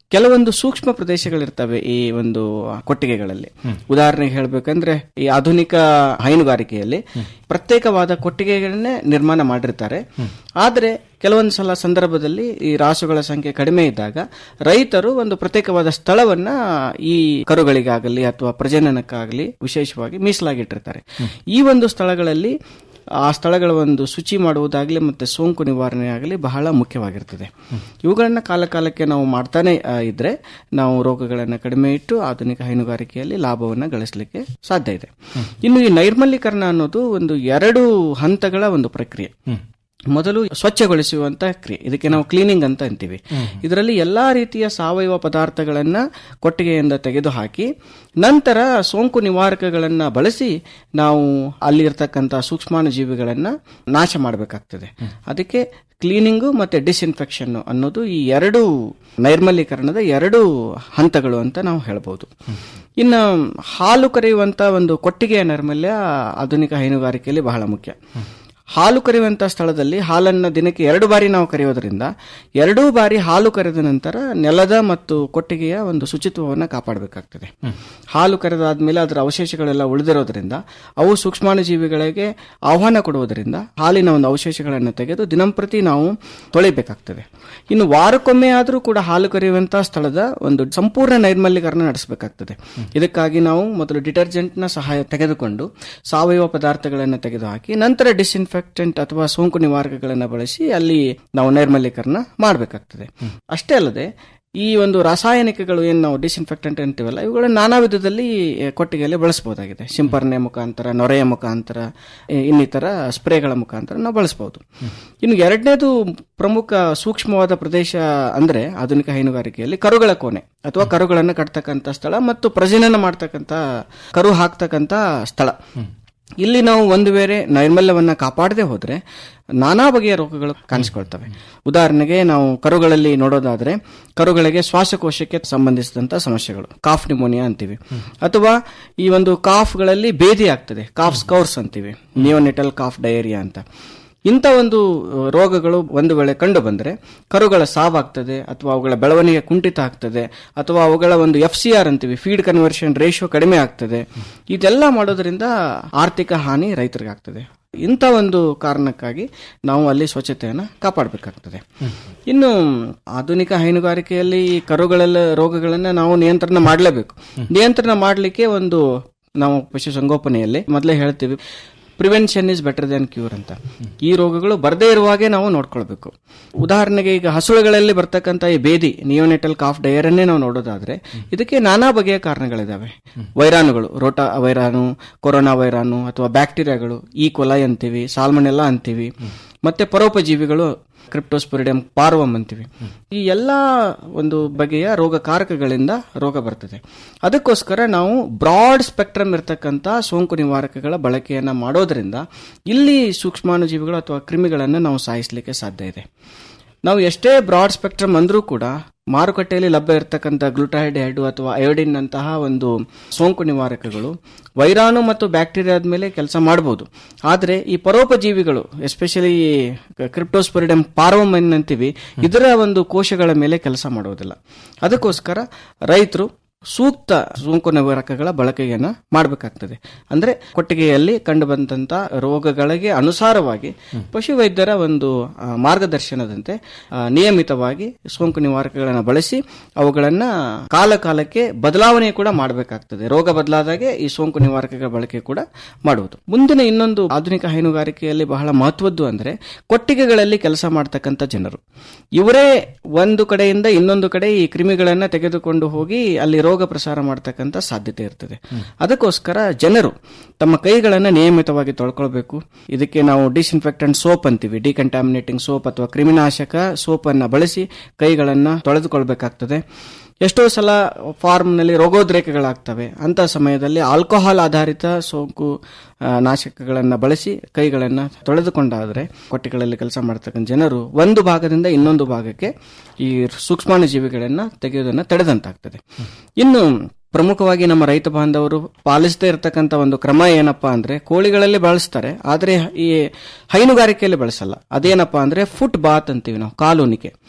ಕೆಲವೊಂದು ಸೂಕ್ಷ್ಮ ಪ್ರದೇಶಗಳಿರ್ತವೆ ಈ ಒಂದು ಕೊಟ್ಟಿಗೆಗಳಲ್ಲಿ ಉದಾಹರಣೆಗೆ ಹೇಳಬೇಕಂದ್ರೆ ಈ ಆಧುನಿಕ ಹೈನುಗಾರಿಕೆಯಲ್ಲಿ ಪ್ರತ್ಯೇಕವಾದ ಕೊಟ್ಟಿಗೆಗಳನ್ನೇ ನಿರ್ಮಾಣ ಮಾಡಿರ್ತಾರೆ ಆದರೆ ಕೆಲವೊಂದು ಸಲ ಸಂದರ್ಭದಲ್ಲಿ ಈ ರಾಸುಗಳ ಸಂಖ್ಯೆ ಕಡಿಮೆ ಇದ್ದಾಗ ರೈತರು ಒಂದು ಪ್ರತ್ಯೇಕವಾದ ಸ್ಥಳವನ್ನ ಈ ಕರುಗಳಿಗಾಗಲಿ ಅಥವಾ ಪ್ರಜನನಕ್ಕಾಗಲಿ ವಿಶೇಷವಾಗಿ ಮೀಸಲಾಗಿಟ್ಟಿರ್ತಾರೆ ಈ ಒಂದು ಸ್ಥಳಗಳಲ್ಲಿ ಆ ಸ್ಥಳಗಳ ಒಂದು ಶುಚಿ ಮಾಡುವುದಾಗಲಿ ಮತ್ತೆ ಸೋಂಕು ನಿವಾರಣೆ ಆಗಲಿ ಬಹಳ ಮುಖ್ಯವಾಗಿರ್ತದೆ ಇವುಗಳನ್ನ ಕಾಲ ಕಾಲಕ್ಕೆ ನಾವು ಮಾಡ್ತಾನೆ ಆ, ಇದ್ರೆ ನಾವು ರೋಗಗಳನ್ನು ಕಡಿಮೆ ಇಟ್ಟು ಆಧುನಿಕ ಹೈನುಗಾರಿಕೆಯಲ್ಲಿ ಲಾಭವನ್ನು ಗಳಿಸಲಿಕ್ಕೆ ಸಾಧ್ಯ ಇದೆ ಇನ್ನು ಈ ನೈರ್ಮಲ್ಯೀಕರಣ ಅನ್ನೋದು ಒಂದು ಎರಡು ಹಂತಗಳ ಒಂದು ಪ್ರಕ್ರಿಯೆ ಮೊದಲು ಸ್ವಚ್ಛಗೊಳಿಸುವಂತ ಕ್ರಿಯೆ ಇದಕ್ಕೆ ನಾವು ಕ್ಲೀನಿಂಗ್ ಅಂತ ಅಂತೀವಿ ಇದರಲ್ಲಿ ಎಲ್ಲಾ ರೀತಿಯ ಸಾವಯವ ಪದಾರ್ಥಗಳನ್ನ ಕೊಟ್ಟಿಗೆಯಿಂದ ತೆಗೆದುಹಾಕಿ ನಂತರ ಸೋಂಕು ನಿವಾರಕಗಳನ್ನ ಬಳಸಿ ನಾವು ಅಲ್ಲಿರ್ತಕ್ಕಂಥ ಸೂಕ್ಷ್ಮಾಣು ಜೀವಿಗಳನ್ನ ನಾಶ ಮಾಡಬೇಕಾಗ್ತದೆ ಅದಕ್ಕೆ ಕ್ಲೀನಿಂಗು ಮತ್ತೆ ಡಿಸ್ಇನ್ಫೆಕ್ಷನ್ ಅನ್ನೋದು ಈ ಎರಡು ನೈರ್ಮಲ್ಯೀಕರಣದ ಎರಡು ಹಂತಗಳು ಅಂತ ನಾವು ಹೇಳ್ಬೋದು ಇನ್ನು ಹಾಲು ಕರೆಯುವಂತ ಒಂದು ಕೊಟ್ಟಿಗೆಯ ನೈರ್ಮಲ್ಯ ಆಧುನಿಕ ಹೈನುಗಾರಿಕೆಯಲ್ಲಿ ಬಹಳ ಮುಖ್ಯ ಹಾಲು ಕರೆಯುವಂತ ಸ್ಥಳದಲ್ಲಿ ಹಾಲನ್ನ ದಿನಕ್ಕೆ ಎರಡು ಬಾರಿ ನಾವು ಕರೆಯೋದ್ರಿಂದ ಎರಡೂ ಬಾರಿ ಹಾಲು ಕರೆದ ನಂತರ ನೆಲದ ಮತ್ತು ಕೊಟ್ಟಿಗೆಯ ಒಂದು ಶುಚಿತ್ವವನ್ನು ಕಾಪಾಡಬೇಕಾಗ್ತದೆ ಹಾಲು ಕರೆದಾದ್ಮೇಲೆ ಅದರ ಅವಶೇಷಗಳೆಲ್ಲ ಉಳಿದಿರೋದ್ರಿಂದ ಅವು ಸೂಕ್ಷ್ಮಾಣು ಜೀವಿಗಳಿಗೆ ಆಹ್ವಾನ ಕೊಡುವುದರಿಂದ ಹಾಲಿನ ಒಂದು ಅವಶೇಷಗಳನ್ನು ತೆಗೆದು ದಿನಂಪ್ರತಿ ನಾವು ತೊಳಿಬೇಕಾಗ್ತದೆ ಇನ್ನು ವಾರಕ್ಕೊಮ್ಮೆ ಆದರೂ ಕೂಡ ಹಾಲು ಕರೆಯುವಂತಹ ಸ್ಥಳದ ಒಂದು ಸಂಪೂರ್ಣ ನೈರ್ಮಲ್ಯೀಕರಣ ನಡೆಸಬೇಕಾಗ್ತದೆ ಇದಕ್ಕಾಗಿ ನಾವು ಮೊದಲು ಡಿಟರ್ಜೆಂಟ್ನ ಸಹಾಯ ತೆಗೆದುಕೊಂಡು ಸಾವಯವ ಪದಾರ್ಥಗಳನ್ನು ತೆಗೆದುಹಾಕಿ ನಂತರ ಡಿಸ್ಇನ್ಫೆಕ್ಟೆಂಟ್ ಅಥವಾ ಸೋಂಕು ನಿವಾರಕಗಳನ್ನು ಬಳಸಿ ಅಲ್ಲಿ ನಾವು ನೈರ್ಮಲ್ಯೀಕರಣ ಮಾಡಬೇಕಾಗ್ತದೆ ಅಷ್ಟೇ ಅಲ್ಲದೆ ಈ ಒಂದು ರಾಸಾಯನಿಕಗಳು ಏನು ನಾವು ಡಿಸ್ಇನ್ಫೆಕ್ಟೆಂಟ್ ಅಂತೀವಲ್ಲ ಇವುಗಳನ್ನು ನಾನಾ ವಿಧದಲ್ಲಿ ಕೊಟ್ಟಿಗೆಯಲ್ಲಿ ಬಳಸಬಹುದಾಗಿದೆ ಸಿಂಪರಣೆ ಮುಖಾಂತರ ನೊರೆಯ ಮುಖಾಂತರ ಇ- ಇನ್ನಿತರ ಸ್ಪ್ರೇಗಳ ಮುಖಾಂತರ ನಾವು ಬಳಸಬಹುದು ಇನ್ನು ಎರಡನೇದು ಪ್ರಮುಖ ಸೂಕ್ಷ್ಮವಾದ ಪ್ರದೇಶ ಅಂದ್ರೆ ಆಧುನಿಕ ಹೈನುಗಾರಿಕೆಯಲ್ಲಿ ಕರುಗಳ ಕೋಣೆ ಅಥವಾ ಕರುಗಳನ್ನು ಕಟ್ತಕ್ಕಂಥ ಸ್ಥಳ ಮತ್ತು ಪ್ರಜನನ ಮಾಡ್ತಕ್ಕಂಥ ಕರು ಹಾಕ್ತಕ್ಕಂಥ ಸ್ಥಳ ಇಲ್ಲಿ ನಾವು ಒಂದು ವೇಳೆ ನೈರ್ಮಲ್ಯವನ್ನ ಕಾಪಾಡದೆ ಹೋದ್ರೆ ನಾನಾ ಬಗೆಯ ರೋಗಗಳು ಕಾಣಿಸಿಕೊಳ್ತವೆ ಉದಾಹರಣೆಗೆ ನಾವು ಕರುಗಳಲ್ಲಿ ನೋಡೋದಾದ್ರೆ ಕರುಗಳಿಗೆ ಶ್ವಾಸಕೋಶಕ್ಕೆ ಸಂಬಂಧಿಸಿದಂತ ಸಮಸ್ಯೆಗಳು ಕಾಫ್ ನಿಮೋನಿಯಾ ಅಂತೀವಿ ಅಥವಾ ಈ ಒಂದು ಕಾಫ್ಗಳಲ್ಲಿ ಭೇದಿ ಆಗ್ತದೆ ಕಾಫ್ ಸ್ಕೌರ್ಸ್ ಅಂತೀವಿ ನಿಯೋನೆಟಲ್ ಕಾಫ್ ಡಯೇರಿಯಾ ಅಂತ ಇಂಥ ಒಂದು ಅಹ್, ರೋಗಗಳು ಒಂದು ವೇಳೆ ಕಂಡು ಬಂದರೆ ಕರುಗಳ ಸಾವಾಗ್ತದೆ ಅಥವಾ ಅವುಗಳ ಬೆಳವಣಿಗೆ ಕುಂಠಿತ ಆಗ್ತದೆ ಅಥವಾ ಅವುಗಳ ಒಂದು ಎಫ್ ಸಿ ಆರ್ ಅಂತೀವಿ ಫೀಡ್ ಕನ್ವರ್ಷನ್ ರೇಷಿಯೋ ಕಡಿಮೆ ಆಗ್ತದೆ ಇದೆಲ್ಲ ಮಾಡೋದ್ರಿಂದ ಆರ್ಥಿಕ ಹಾನಿ ರೈತರಿಗಾಗ್ತದೆ ಇಂಥ ಒಂದು ಕಾರಣಕ್ಕಾಗಿ ನಾವು ಅಲ್ಲಿ ಸ್ವಚ್ಛತೆಯನ್ನು ಕಾಪಾಡಬೇಕಾಗ್ತದೆ ಇನ್ನು ಆಧುನಿಕ ಹೈನುಗಾರಿಕೆಯಲ್ಲಿ ಈ ಕರುಗಳೆಲ್ಲ ರೋಗಗಳನ್ನ ನಾವು ನಿಯಂತ್ರಣ ಮಾಡಲೇಬೇಕು ನಿಯಂತ್ರಣ ಮಾಡಲಿಕ್ಕೆ ಒಂದು ನಾವು ಪಶುಸಂಗೋಪನೆಯಲ್ಲಿ ಮೊದಲೇ ಹೇಳ್ತೀವಿ prevention is better than cure ಅಂತ ಈ ರೋಗಗಳು ಬರದೇ ಇರುವಾಗೆ ನಾವು ನೋಡ್ಕೊಳ್ಬೇಕು ಉದಾಹರಣೆಗೆ ಈಗ ಹಸುಳುಗಳಲ್ಲಿ ಬರ್ತಕ್ಕಂಥ ಈ ಬೇದಿ ನಿಯೋನೆಟಲ್ ಕಾಫ್ ಡಯರನ್ನೇ ನಾವು ನೋಡೋದಾದ್ರೆ ಇದಕ್ಕೆ ನಾನಾ ಬಗೆಯ ಕಾರಣಗಳಿದಾವೆ ವೈರಾಣುಗಳು ರೋಟಾ ವೈರಾಣು ಕೊರೋನಾ ವೈರಾಣು ಅಥವಾ ಬ್ಯಾಕ್ಟೀರಿಯಾಗಳು ಈ ಕೊಲೈ ಅಂತೀವಿ ಸಾಲ್ಮನೆಲ್ಲಾ ಅಂತೀವಿ ಮತ್ತೆ ಪರೋಪಜೀವಿಗಳು ಕ್ರಿಪ್ಟೋಸ್ಪೊರಿಡಿಯಂ ಪಾರ್ವಮ್ ಅಂತೀವಿ ಈ ಎಲ್ಲ ಒಂದು ಬಗೆಯ ರೋಗಕಾರಕಗಳಿಂದ ರೋಗ ಬರ್ತದೆ ಅದಕ್ಕೋಸ್ಕರ ನಾವು ಬ್ರಾಡ್ ಸ್ಪೆಕ್ಟ್ರಮ್ ಇರತಕ್ಕಂಥ ಸೋಂಕು ನಿವಾರಕಗಳ ಬಳಕೆಯನ್ನ ಮಾಡೋದ್ರಿಂದ ಇಲ್ಲಿ ಸೂಕ್ಷ್ಮಾಣುಜೀವಿಗಳು ಅಥವಾ ಕ್ರಿಮಿಗಳನ್ನು ನಾವು ಸಾಯಿಸಲಿಕ್ಕೆ ಸಾಧ್ಯ ಇದೆ ನಾವು ಎಷ್ಟೇ ಬ್ರಾಡ್ ಸ್ಪೆಕ್ಟ್ರಮ್ ಅಂದ್ರೂ ಕೂಡ ಮಾರುಕಟ್ಟೆಯಲ್ಲಿ ಲಭ್ಯ ಇರತಕ್ಕಂಥ ಗ್ಲುಟಾಹೈಡ್ ಅಥವಾ ಅಯೋಡಿನ್ ನಂತಹ ಒಂದು ಸೋಂಕು ನಿವಾರಕಗಳು ವೈರಾಣು ಮತ್ತು ಬ್ಯಾಕ್ಟೀರಿಯಾದ ಮೇಲೆ ಕೆಲಸ ಮಾಡಬಹುದು ಆದರೆ ಈ ಪರೋಪಜೀವಿಗಳು ಎಸ್ಪೆಷಲಿ ಕ್ರಿಪ್ಟೋಸ್ಪೊರಿಡಮ್ ಪಾರ್ವಮನ್ ಅಂತೀವಿ ಇದರ ಒಂದು ಕೋಶಗಳ ಮೇಲೆ ಕೆಲಸ ಮಾಡುವುದಿಲ್ಲ ಅದಕ್ಕೋಸ್ಕರ ರೈತರು ಸೂಕ್ತ ಸೋಂಕು ನಿವಾರಕಗಳ ಬಳಕೆಯನ್ನ ಮಾಡಬೇಕಾಗ್ತದೆ ಅಂದ್ರೆ ಕೊಟ್ಟಿಗೆಯಲ್ಲಿ ಕಂಡುಬಂದಂತ ರೋಗಗಳಿಗೆ ಅನುಸಾರವಾಗಿ ಪಶುವೈದ್ಯರ ಒಂದು ಆ, ಮಾರ್ಗದರ್ಶನದಂತೆ ಆ, ನಿಯಮಿತವಾಗಿ ಸೋಂಕು ನಿವಾರಕಗಳನ್ನು ಬಳಸಿ ಅವುಗಳನ್ನ ಕಾಲ ಕಾಲಕ್ಕೆ ಬದಲಾವಣೆ ಕೂಡ ಮಾಡಬೇಕಾಗ್ತದೆ ರೋಗ ಬದಲಾದಾಗೆ ಈ ಸೋಂಕು ನಿವಾರಕಗಳ ಬಳಕೆ ಕೂಡ ಮಾಡುವುದು ಮುಂದಿನ ಇನ್ನೊಂದು ಆಧುನಿಕ ಹೈನುಗಾರಿಕೆಯಲ್ಲಿ ಬಹಳ ಮಹತ್ವದ್ದು ಅಂದ್ರೆ ಕೊಟ್ಟಿಗೆಗಳಲ್ಲಿ ಕೆಲಸ ಮಾಡ್ತಕ್ಕಂಥ ಜನರು ಇವರೇ ಒಂದು ಕಡೆಯಿಂದ ಇನ್ನೊಂದು ಕಡೆ ಈ ಕ್ರಿಮಿಗಳನ್ನ ತೆಗೆದುಕೊಂಡು ಹೋಗಿ ಅಲ್ಲಿ ರೋಗ ಪ್ರಸಾರ ಮಾಡ್ತಕ್ಕಂಥ ಸಾಧ್ಯತೆ ಇರ್ತದೆ ಅದಕ್ಕೋಸ್ಕರ ಜನರು ತಮ್ಮ ಕೈಗಳನ್ನು ನಿಯಮಿತವಾಗಿ ತೊಳ್ಕೊಳ್ಬೇಕು ಇದಕ್ಕೆ ನಾವು ಡಿಸ್ಇನ್ಫೆಕ್ಟೆಂಟ್ ಸೋಪ್ ಅಂತೀವಿ ಡಿಕಂಟಾಮಿನೇಟಿಂಗ್ ಸೋಪ್ ಅಥವಾ ಕ್ರಿಮಿನಾಶಕ ಸೋಪ್ ಅನ್ನ ಬಳಸಿ ಕೈಗಳನ್ನ ತೊಳೆದುಕೊಳ್ಬೇಕಾಗ್ತದೆ ಎಷ್ಟೋ ಸಲ ಫಾರ್ಮ್ನಲ್ಲಿ ರೋಗೋದ್ರೇಕಗಳಾಗ್ತವೆ ಅಂತ ಸಮಯದಲ್ಲಿ ಆಲ್ಕೋಹಾಲ್ ಆಧಾರಿತ ಸೋಂಕು ಆ, ನಾಶಕಗಳನ್ನ ಬಳಸಿ ಕೈಗಳನ್ನ ತೊಳೆದುಕೊಂಡಾದ್ರೆ ಕೊಟ್ಟಿಗಳಲ್ಲಿ ಕೆಲಸ ಮಾಡ್ತಕ್ಕಂಥ ಜನರು ಒಂದು ಭಾಗದಿಂದ ಇನ್ನೊಂದು ಭಾಗಕ್ಕೆ ಈ ಸೂಕ್ಷ್ಮಾಣು ಜೀವಿಗಳನ್ನ ತೆಗೆಯೋದನ್ನ ತಡೆದಂತಾಗ್ತದೆ ಇನ್ನು ಪ್ರಮುಖವಾಗಿ ನಮ್ಮ ರೈತ ಬಾಂಧವರು ಪಾಲಿಸದೇ ಇರತಕ್ಕಂತ ಒಂದು ಕ್ರಮ ಏನಪ್ಪಾ ಅಂದ್ರೆ ಕೋಳಿಗಳಲ್ಲಿ ಬಳಸ್ತಾರೆ ಆದ್ರೆ ಈ ಹೈನುಗಾರಿಕೆಯಲ್ಲಿ ಬಳಸಲ್ಲ ಅದೇನಪ್ಪಾ ಅಂದ್ರೆ ಫುಟ್ ಬಾತ್ ಅಂತೀವಿ ನಾವು ಕಾಲುನಿಕೆ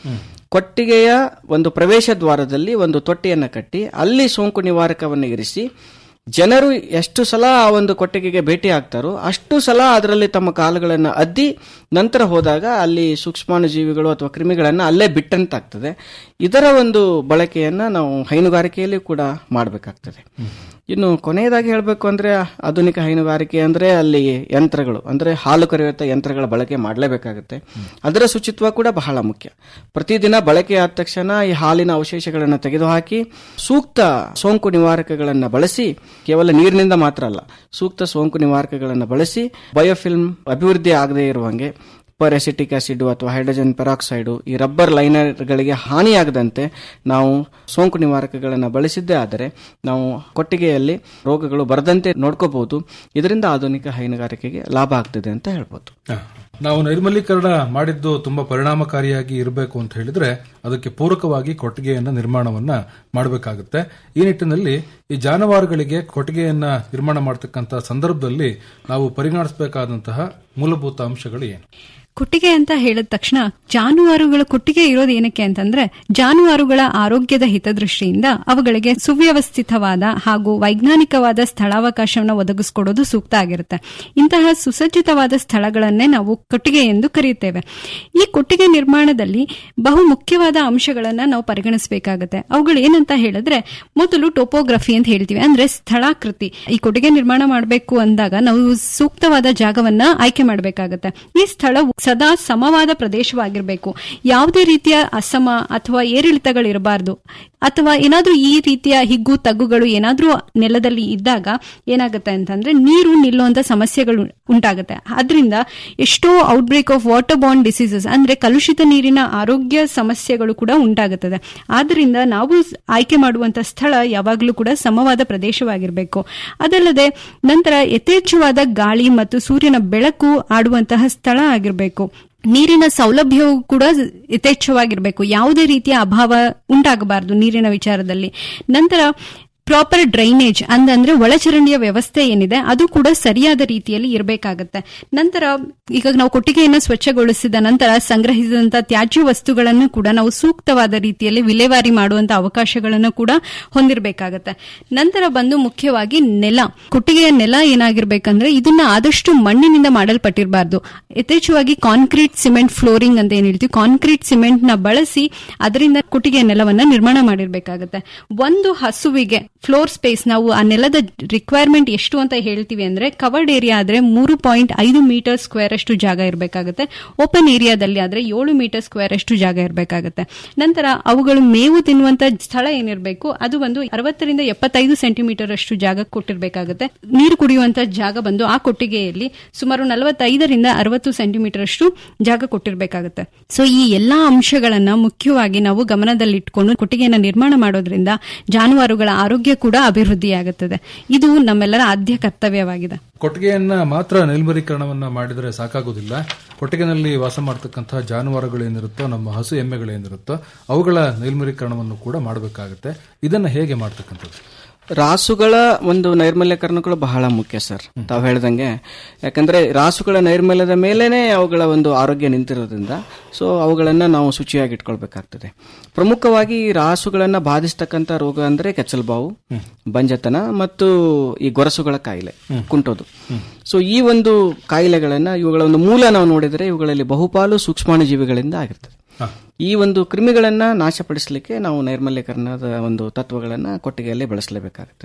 ಕೊಟ್ಟಿಗೆಯ ಒಂದು ಪ್ರವೇಶ ದ್ವಾರದಲ್ಲಿ ಒಂದು ತೊಟ್ಟಿಯನ್ನು ಕಟ್ಟಿ ಅಲ್ಲಿ ಸೋಂಕು ನಿವಾರಕವನ್ನು ಇರಿಸಿ ಜನರು ಎಷ್ಟು ಸಲ ಆ ಒಂದು ಕೊಟ್ಟಿಗೆಗೆ ಭೇಟಿ ಆಗ್ತಾರೋ ಅಷ್ಟು ಸಲ ಅದರಲ್ಲಿ ತಮ್ಮ ಕಾಲುಗಳನ್ನು ಅದ್ದಿ ನಂತರ ಹೋದಾಗ ಅಲ್ಲಿ ಸೂಕ್ಷ್ಮಾಣುಜೀವಿಗಳು ಅಥವಾ ಕ್ರಿಮಿಗಳನ್ನು ಅಲ್ಲೇ ಬಿಟ್ಟಂತಾಗ್ತದೆ ಇದರ ಒಂದು ಬಳಕೆಯನ್ನ ನಾವು ಹೈನುಗಾರಿಕೆಯಲ್ಲಿ ಕೂಡ ಮಾಡಬೇಕಾಗ್ತದೆ ಇನ್ನು ಕೊನೆಯದಾಗಿ ಹೇಳಬೇಕು ಅಂದ್ರೆ ಆಧುನಿಕ ಹೈನುಗಾರಿಕೆ ಅಂದ್ರೆ ಅಲ್ಲಿ ಯಂತ್ರಗಳು ಅಂದ್ರೆ ಹಾಲು ಕರೆಯುವಂತ ಯಂತ್ರಗಳ ಬಳಕೆ ಮಾಡಲೇಬೇಕಾಗುತ್ತೆ ಅದರ ಶುಚಿತ್ವ ಕೂಡ ಬಹಳ ಮುಖ್ಯ ಪ್ರತಿದಿನ ಬಳಕೆ ಆದ ತಕ್ಷಣ ಈ ಹಾಲಿನ ಅವಶೇಷಗಳನ್ನು ತೆಗೆದುಹಾಕಿ ಸೂಕ್ತ ಸೋಂಕು ನಿವಾರಕಗಳನ್ನು ಬಳಸಿ ಕೇವಲ ನೀರಿನಿಂದ ಮಾತ್ರ ಅಲ್ಲ ಸೂಕ್ತ ಸೋಂಕು ನಿವಾರಕಗಳನ್ನು ಬಳಸಿ ಬಯೋಫಿಲ್ಮ್ ಅಭಿವೃದ್ಧಿ ಆಗದೇ ಇರುವಂಗೆ ಪರೆಸಿಟಿಕ್ ಆಸಿಡ್ ಅಥವಾ ಹೈಡ್ರೋಜನ್ ಪೆರಾಕ್ಸೈಡು ಈ ರಬ್ಬರ್ ಲೈನರ್ಗಳಿಗೆ ಹಾನಿಯಾಗದಂತೆ ನಾವು ಸೋಂಕು ನಿವಾರಕಗಳನ್ನು ಬಳಸಿದ್ದೇ ಆದರೆ ನಾವು ಕೊಟ್ಟಿಗೆಯಲ್ಲಿ ರೋಗಗಳು ಬರದಂತೆ ನೋಡ್ಕೋಬಹುದು ಇದರಿಂದ ಆಧುನಿಕ ಹೈನುಗಾರಿಕೆಗೆ ಲಾಭ ಆಗ್ತದೆ ಅಂತ ಹೇಳ್ಬೋದು
ನಾವು ನೈರ್ಮಲೀಕರಣ ಮಾಡಿದ್ದು ತುಂಬಾ ಪರಿಣಾಮಕಾರಿಯಾಗಿ ಇರಬೇಕು ಅಂತ ಹೇಳಿದ್ರೆ ಅದಕ್ಕೆ ಪೂರಕವಾಗಿ ಕೊಟ್ಟಿಗೆಯನ್ನ ನಿರ್ಮಾಣವನ್ನ ಮಾಡಬೇಕಾಗುತ್ತೆ ಈ ನಿಟ್ಟಿನಲ್ಲಿ ಈ ಜಾನುವಾರುಗಳಿಗೆ ಕೊಟ್ಟಿಗೆಯನ್ನ ನಿರ್ಮಾಣ ಮಾಡತಕ್ಕಂತಹ ಸಂದರ್ಭದಲ್ಲಿ ನಾವು ಪರಿಗಣಿಸಬೇಕಾದಂತಹ ಮೂಲಭೂತ ಅಂಶಗಳು ಏನು
ಕೊಟ್ಟಿಗೆ ಅಂತ ಹೇಳಿದ ತಕ್ಷಣ ಜಾನುವಾರುಗಳ ಕೊಟ್ಟಿಗೆ ಇರೋದು ಏನಕ್ಕೆ ಅಂತಂದ್ರೆ ಜಾನುವಾರುಗಳ ಆರೋಗ್ಯದ ಹಿತದೃಷ್ಟಿಯಿಂದ ಅವುಗಳಿಗೆ ಸುವ್ಯವಸ್ಥಿತವಾದ ಹಾಗೂ ವೈಜ್ಞಾನಿಕವಾದ ಸ್ಥಳಾವಕಾಶವನ್ನು ಒದಗಿಸಿಕೊಡೋದು ಸೂಕ್ತ ಆಗಿರುತ್ತೆ ಇಂತಹ ಸುಸಜ್ಜಿತವಾದ ಸ್ಥಳಗಳನ್ನೇ ನಾವು ಕೊಟ್ಟಿಗೆ ಎಂದು ಕರೆಯುತ್ತೇವೆ ಈ ಕೊಟ್ಟಿಗೆ ನಿರ್ಮಾಣದಲ್ಲಿ ಬಹು ಮುಖ್ಯವಾದ ಅಂಶಗಳನ್ನ ನಾವು ಪರಿಗಣಿಸಬೇಕಾಗುತ್ತೆ ಅವುಗಳು ಏನಂತ ಹೇಳಿದ್ರೆ ಮೊದಲು ಟೋಪೋಗ್ರಫಿ ಅಂತ ಹೇಳ್ತೀವಿ ಅಂದ್ರೆ ಸ್ಥಳಾಕೃತಿ ಈ ಕೊಟ್ಟಿಗೆ ನಿರ್ಮಾಣ ಮಾಡಬೇಕು ಅಂದಾಗ ನಾವು ಸೂಕ್ತವಾದ ಜಾಗವನ್ನ ಆಯ್ಕೆ ಮಾಡಬೇಕಾಗುತ್ತೆ ಈ ಸ್ಥಳವು ಸದಾ ಸಮವಾದ ಪ್ರದೇಶವಾಗಿರಬೇಕು ಯಾವುದೇ ರೀತಿಯ ಅಸಮ ಅಥವಾ ಏರಿಳಿತಗಳಿರಬಾರದು ಅಥವಾ ಏನಾದ್ರೂ ಈ ರೀತಿಯ ಹಿಗ್ಗು ತಗ್ಗುಗಳು ಏನಾದ್ರೂ ನೆಲದಲ್ಲಿ ಇದ್ದಾಗ ಏನಾಗುತ್ತೆ ಅಂತಂದ್ರೆ ನೀರು ನಿಲ್ಲುವಂತ ಸಮಸ್ಯೆಗಳು ಉಂಟಾಗುತ್ತೆ ಅದರಿಂದ ಎಷ್ಟೋ ಔಟ್ಬ್ರೇಕ್ ಆಫ್ ವಾಟರ್ ಬಾಂಡ್ ಡಿಸೀಸಸ್ ಅಂದ್ರೆ ಕಲುಷಿತ ನೀರಿನ ಆರೋಗ್ಯ ಸಮಸ್ಯೆಗಳು ಕೂಡ ಉಂಟಾಗುತ್ತದೆ ಆದ್ರಿಂದ ನಾವು ಆಯ್ಕೆ ಮಾಡುವಂತ ಸ್ಥಳ ಯಾವಾಗಲೂ ಕೂಡ ಸಮವಾದ ಪ್ರದೇಶವಾಗಿರಬೇಕು ಅದಲ್ಲದೆ ನಂತರ ಯಥೇಚ್ಛವಾದ ಗಾಳಿ ಮತ್ತು ಸೂರ್ಯನ ಬೆಳಕು ಆಡುವಂತಹ ಸ್ಥಳ ಆಗಿರಬೇಕು ನೀರಿನ ಸೌಲಭ್ಯವು ಕೂಡ ಯಥೇಚ್ಛವಾಗಿರಬೇಕು ಯಾವುದೇ ರೀತಿಯ ಅಭಾವ ಉಂಟಾಗಬಾರದು ನೀರಿನ ವಿಚಾರದಲ್ಲಿ ನಂತರ ಪ್ರಾಪರ್ ಡ್ರೈನೇಜ್ ಅಂತಂದ್ರೆ ಒಳಚರಂಡಿಯ ವ್ಯವಸ್ಥೆ ಏನಿದೆ ಅದು ಕೂಡ ಸರಿಯಾದ ರೀತಿಯಲ್ಲಿ ಇರಬೇಕಾಗತ್ತೆ ನಂತರ ಈಗ ನಾವು ಕೊಟ್ಟಿಗೆಯನ್ನು ಸ್ವಚ್ಛಗೊಳಿಸಿದ ನಂತರ ಸಂಗ್ರಹಿಸಿದಂತ ತ್ಯಾಜ್ಯ ವಸ್ತುಗಳನ್ನು ಕೂಡ ನಾವು ಸೂಕ್ತವಾದ ರೀತಿಯಲ್ಲಿ ವಿಲೇವಾರಿ ಮಾಡುವಂತ ಅವಕಾಶಗಳನ್ನು ಕೂಡ ಹೊಂದಿರಬೇಕಾಗತ್ತೆ ನಂತರ ಬಂದು ಮುಖ್ಯವಾಗಿ ನೆಲ ಕೊಟ್ಟಿಗೆಯ ನೆಲ ಏನಾಗಿರ್ಬೇಕಂದ್ರೆ ಇದನ್ನ ಆದಷ್ಟು ಮಣ್ಣಿನಿಂದ ಮಾಡಲ್ಪಟ್ಟಿರಬಾರ್ದು ಯಥೇಚ್ಛವಾಗಿ ಕಾಂಕ್ರೀಟ್ ಸಿಮೆಂಟ್ ಫ್ಲೋರಿಂಗ್ ಅಂತ ಏನ್ ಹೇಳ್ತೀವಿ ಕಾಂಕ್ರೀಟ್ ಸಿಮೆಂಟ್ ನ ಬಳಸಿ ಅದರಿಂದ ಕೊಟ್ಟಿಗೆಯ ನೆಲವನ್ನ ನಿರ್ಮಾಣ ಮಾಡಿರ್ಬೇಕಾಗತ್ತೆ ಒಂದು ಹಸುವಿಗೆ ಫ್ಲೋರ್ ಸ್ಪೇಸ್ ನಾವು ಆ ನೆಲದ ರಿಕ್ವೈರ್ಮೆಂಟ್ ಎಷ್ಟು ಅಂತ ಹೇಳ್ತೀವಿ ಅಂದ್ರೆ ಕವರ್ಡ್ ಏರಿಯಾ ಆದ್ರೆ ಮೂರು ಪಾಯಿಂಟ್ ಐದು ಮೀಟರ್ ಸ್ಕ್ವೇರ್ ಅಷ್ಟು ಜಾಗ ಇರಬೇಕಾಗುತ್ತೆ ಓಪನ್ ಏರಿಯಾದಲ್ಲಿ ಆದ್ರೆ ಏಳು ಮೀಟರ್ ಸ್ಕ್ವೇರ್ ಅಷ್ಟು ಜಾಗ ಇರಬೇಕಾಗುತ್ತೆ ನಂತರ ಅವುಗಳು ಮೇವು ತಿನ್ನುವಂತ ಸ್ಥಳ ಏನಿರಬೇಕು ಅದು ಒಂದು ಅರವತ್ತರಿಂದ ಎಪ್ಪತ್ತೈದು ಸೆಂಟಿಮೀಟರ್ ಅಷ್ಟು ಜಾಗ ಕೊಟ್ಟಿರಬೇಕಾಗುತ್ತೆ ನೀರು ಕುಡಿಯುವಂತ ಜಾಗ ಬಂದು ಆ ಕೊಟ್ಟಿಗೆಯಲ್ಲಿ ಸುಮಾರು ನಲವತ್ತೈದರಿಂದ ಅರವತ್ತು ಸೆಂಟಿಮೀಟರ್ ಅಷ್ಟು ಜಾಗ ಕೊಟ್ಟಿರಬೇಕಾಗುತ್ತೆ ಸೊ ಈ ಎಲ್ಲಾ ಅಂಶಗಳನ್ನ ಮುಖ್ಯವಾಗಿ ನಾವು ಗಮನದಲ್ಲಿಟ್ಕೊಂಡು ಕೊಟ್ಟಿಗೆಯನ್ನ ನಿರ್ಮಾಣ ಮಾಡೋದ್ರಿಂದ ಜಾನುವಾರುಗಳ ಆರೋಗ್ಯ ಕೂಡ ಅಭಿವೃದ್ಧಿಯಾಗುತ್ತದೆ ಇದು ನಮ್ಮೆಲ್ಲರ ಆದ್ಯ ಕರ್ತವ್ಯವಾಗಿದೆ
ಕೊಟ್ಟಿಗೆಯನ್ನ ಮಾತ್ರ ನೈರ್ಮಲೀಕರಣವನ್ನ ಮಾಡಿದರೆ ಸಾಕಾಗೋದಿಲ್ಲ ಕೊಟ್ಟಿಗೆನಲ್ಲಿ ವಾಸ ಮಾಡತಕ್ಕಂತಹ ಜಾನುವಾರುಗಳು ಏನಿರುತ್ತೋ ನಮ್ಮ ಹಸು ಎಮ್ಮೆಗಳೇನಿರುತ್ತೋ ಅವುಗಳ ನೈರ್ಮಲೀಕರಣವನ್ನು ಕೂಡ ಮಾಡಬೇಕಾಗುತ್ತೆ ಇದನ್ನ ಹೇಗೆ ಮಾಡ್ತಕ್ಕಂಥದ್ದು
ರಾಸುಗಳ ಒಂದು ನೈರ್ಮಲ್ಯಕರಣಗಳು ಬಹಳ ಮುಖ್ಯ ಸರ್ ತಾವು ಹೇಳ್ದಂಗೆ ಯಾಕಂದ್ರೆ ರಾಸುಗಳ ನೈರ್ಮಲ್ಯದ ಮೇಲೇನೆ ಅವುಗಳ ಒಂದು ಆರೋಗ್ಯ ನಿಂತಿರೋದ್ರಿಂದ ಸೊ ಅವುಗಳನ್ನ ನಾವು ಶುಚಿಯಾಗಿ ಇಟ್ಕೊಳ್ಬೇಕಾಗ್ತದೆ ಪ್ರಮುಖವಾಗಿ ಈ ರಾಸುಗಳನ್ನ ಬಾಧಿಸ್ತಕ್ಕಂಥ ರೋಗ ಅಂದ್ರೆ ಕೆಚ್ಚಲ್ಬಾವು ಬಂಜತನ ಮತ್ತು ಈ ಗೊರಸುಗಳ ಕಾಯಿಲೆ ಕುಂಟೋದು ಸೊ ಈ ಒಂದು ಕಾಯಿಲೆಗಳನ್ನ ಇವುಗಳ ಒಂದು ಮೂಲ ನಾವು ನೋಡಿದರೆ ಇವುಗಳಲ್ಲಿ ಬಹುಪಾಲು ಸೂಕ್ಷ್ಮಾಣುಜೀವಿಗಳಿಂದ ಆಗಿರ್ತದೆ ಈ ಒಂದು ಕ್ರಿಮಿಗಳನ್ನ ನಾಶಪಡಿಸಲಿಕ್ಕೆ ನಾವು ನೈರ್ಮಲ್ಯಕರಣದ ಒಂದು ತತ್ವಗಳನ್ನ ಕೊಟ್ಟಿಗೆಯಲ್ಲಿ ಬಳಸಲೇಬೇಕಾಗುತ್ತೆ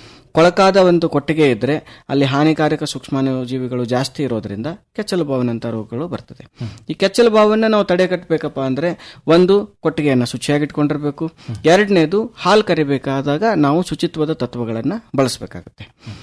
ಕೊಳಕಾದ ಒಂದು ಕೊಟ್ಟಿಗೆ ಇದ್ರೆ ಅಲ್ಲಿ ಹಾನಿಕಾರಕ ಸೂಕ್ಷ್ಮಾಣುಜೀವಿಗಳು ಜಾಸ್ತಿ ಇರೋದ್ರಿಂದ ಕೆಚ್ಚಲು ಬಾವಿನಂತ ರೋಗಗಳು ಬರ್ತದೆ ಈ ಕೆಚ್ಚಲು ಬಾವನ್ನ ನಾವು ತಡೆಗಟ್ಟಬೇಕಪ್ಪ ಅಂದ್ರೆ ಒಂದು ಕೊಟ್ಟಿಗೆಯನ್ನ ಶುಚಿಯಾಗಿಟ್ಕೊಂಡಿರ್ಬೇಕು ಎರಡನೇದು ಹಾಲು ಕರಿಬೇಕಾದಾಗ ನಾವು ಶುಚಿತ್ವದ ತತ್ವಗಳನ್ನ ಬಳಸಬೇಕಾಗುತ್ತೆ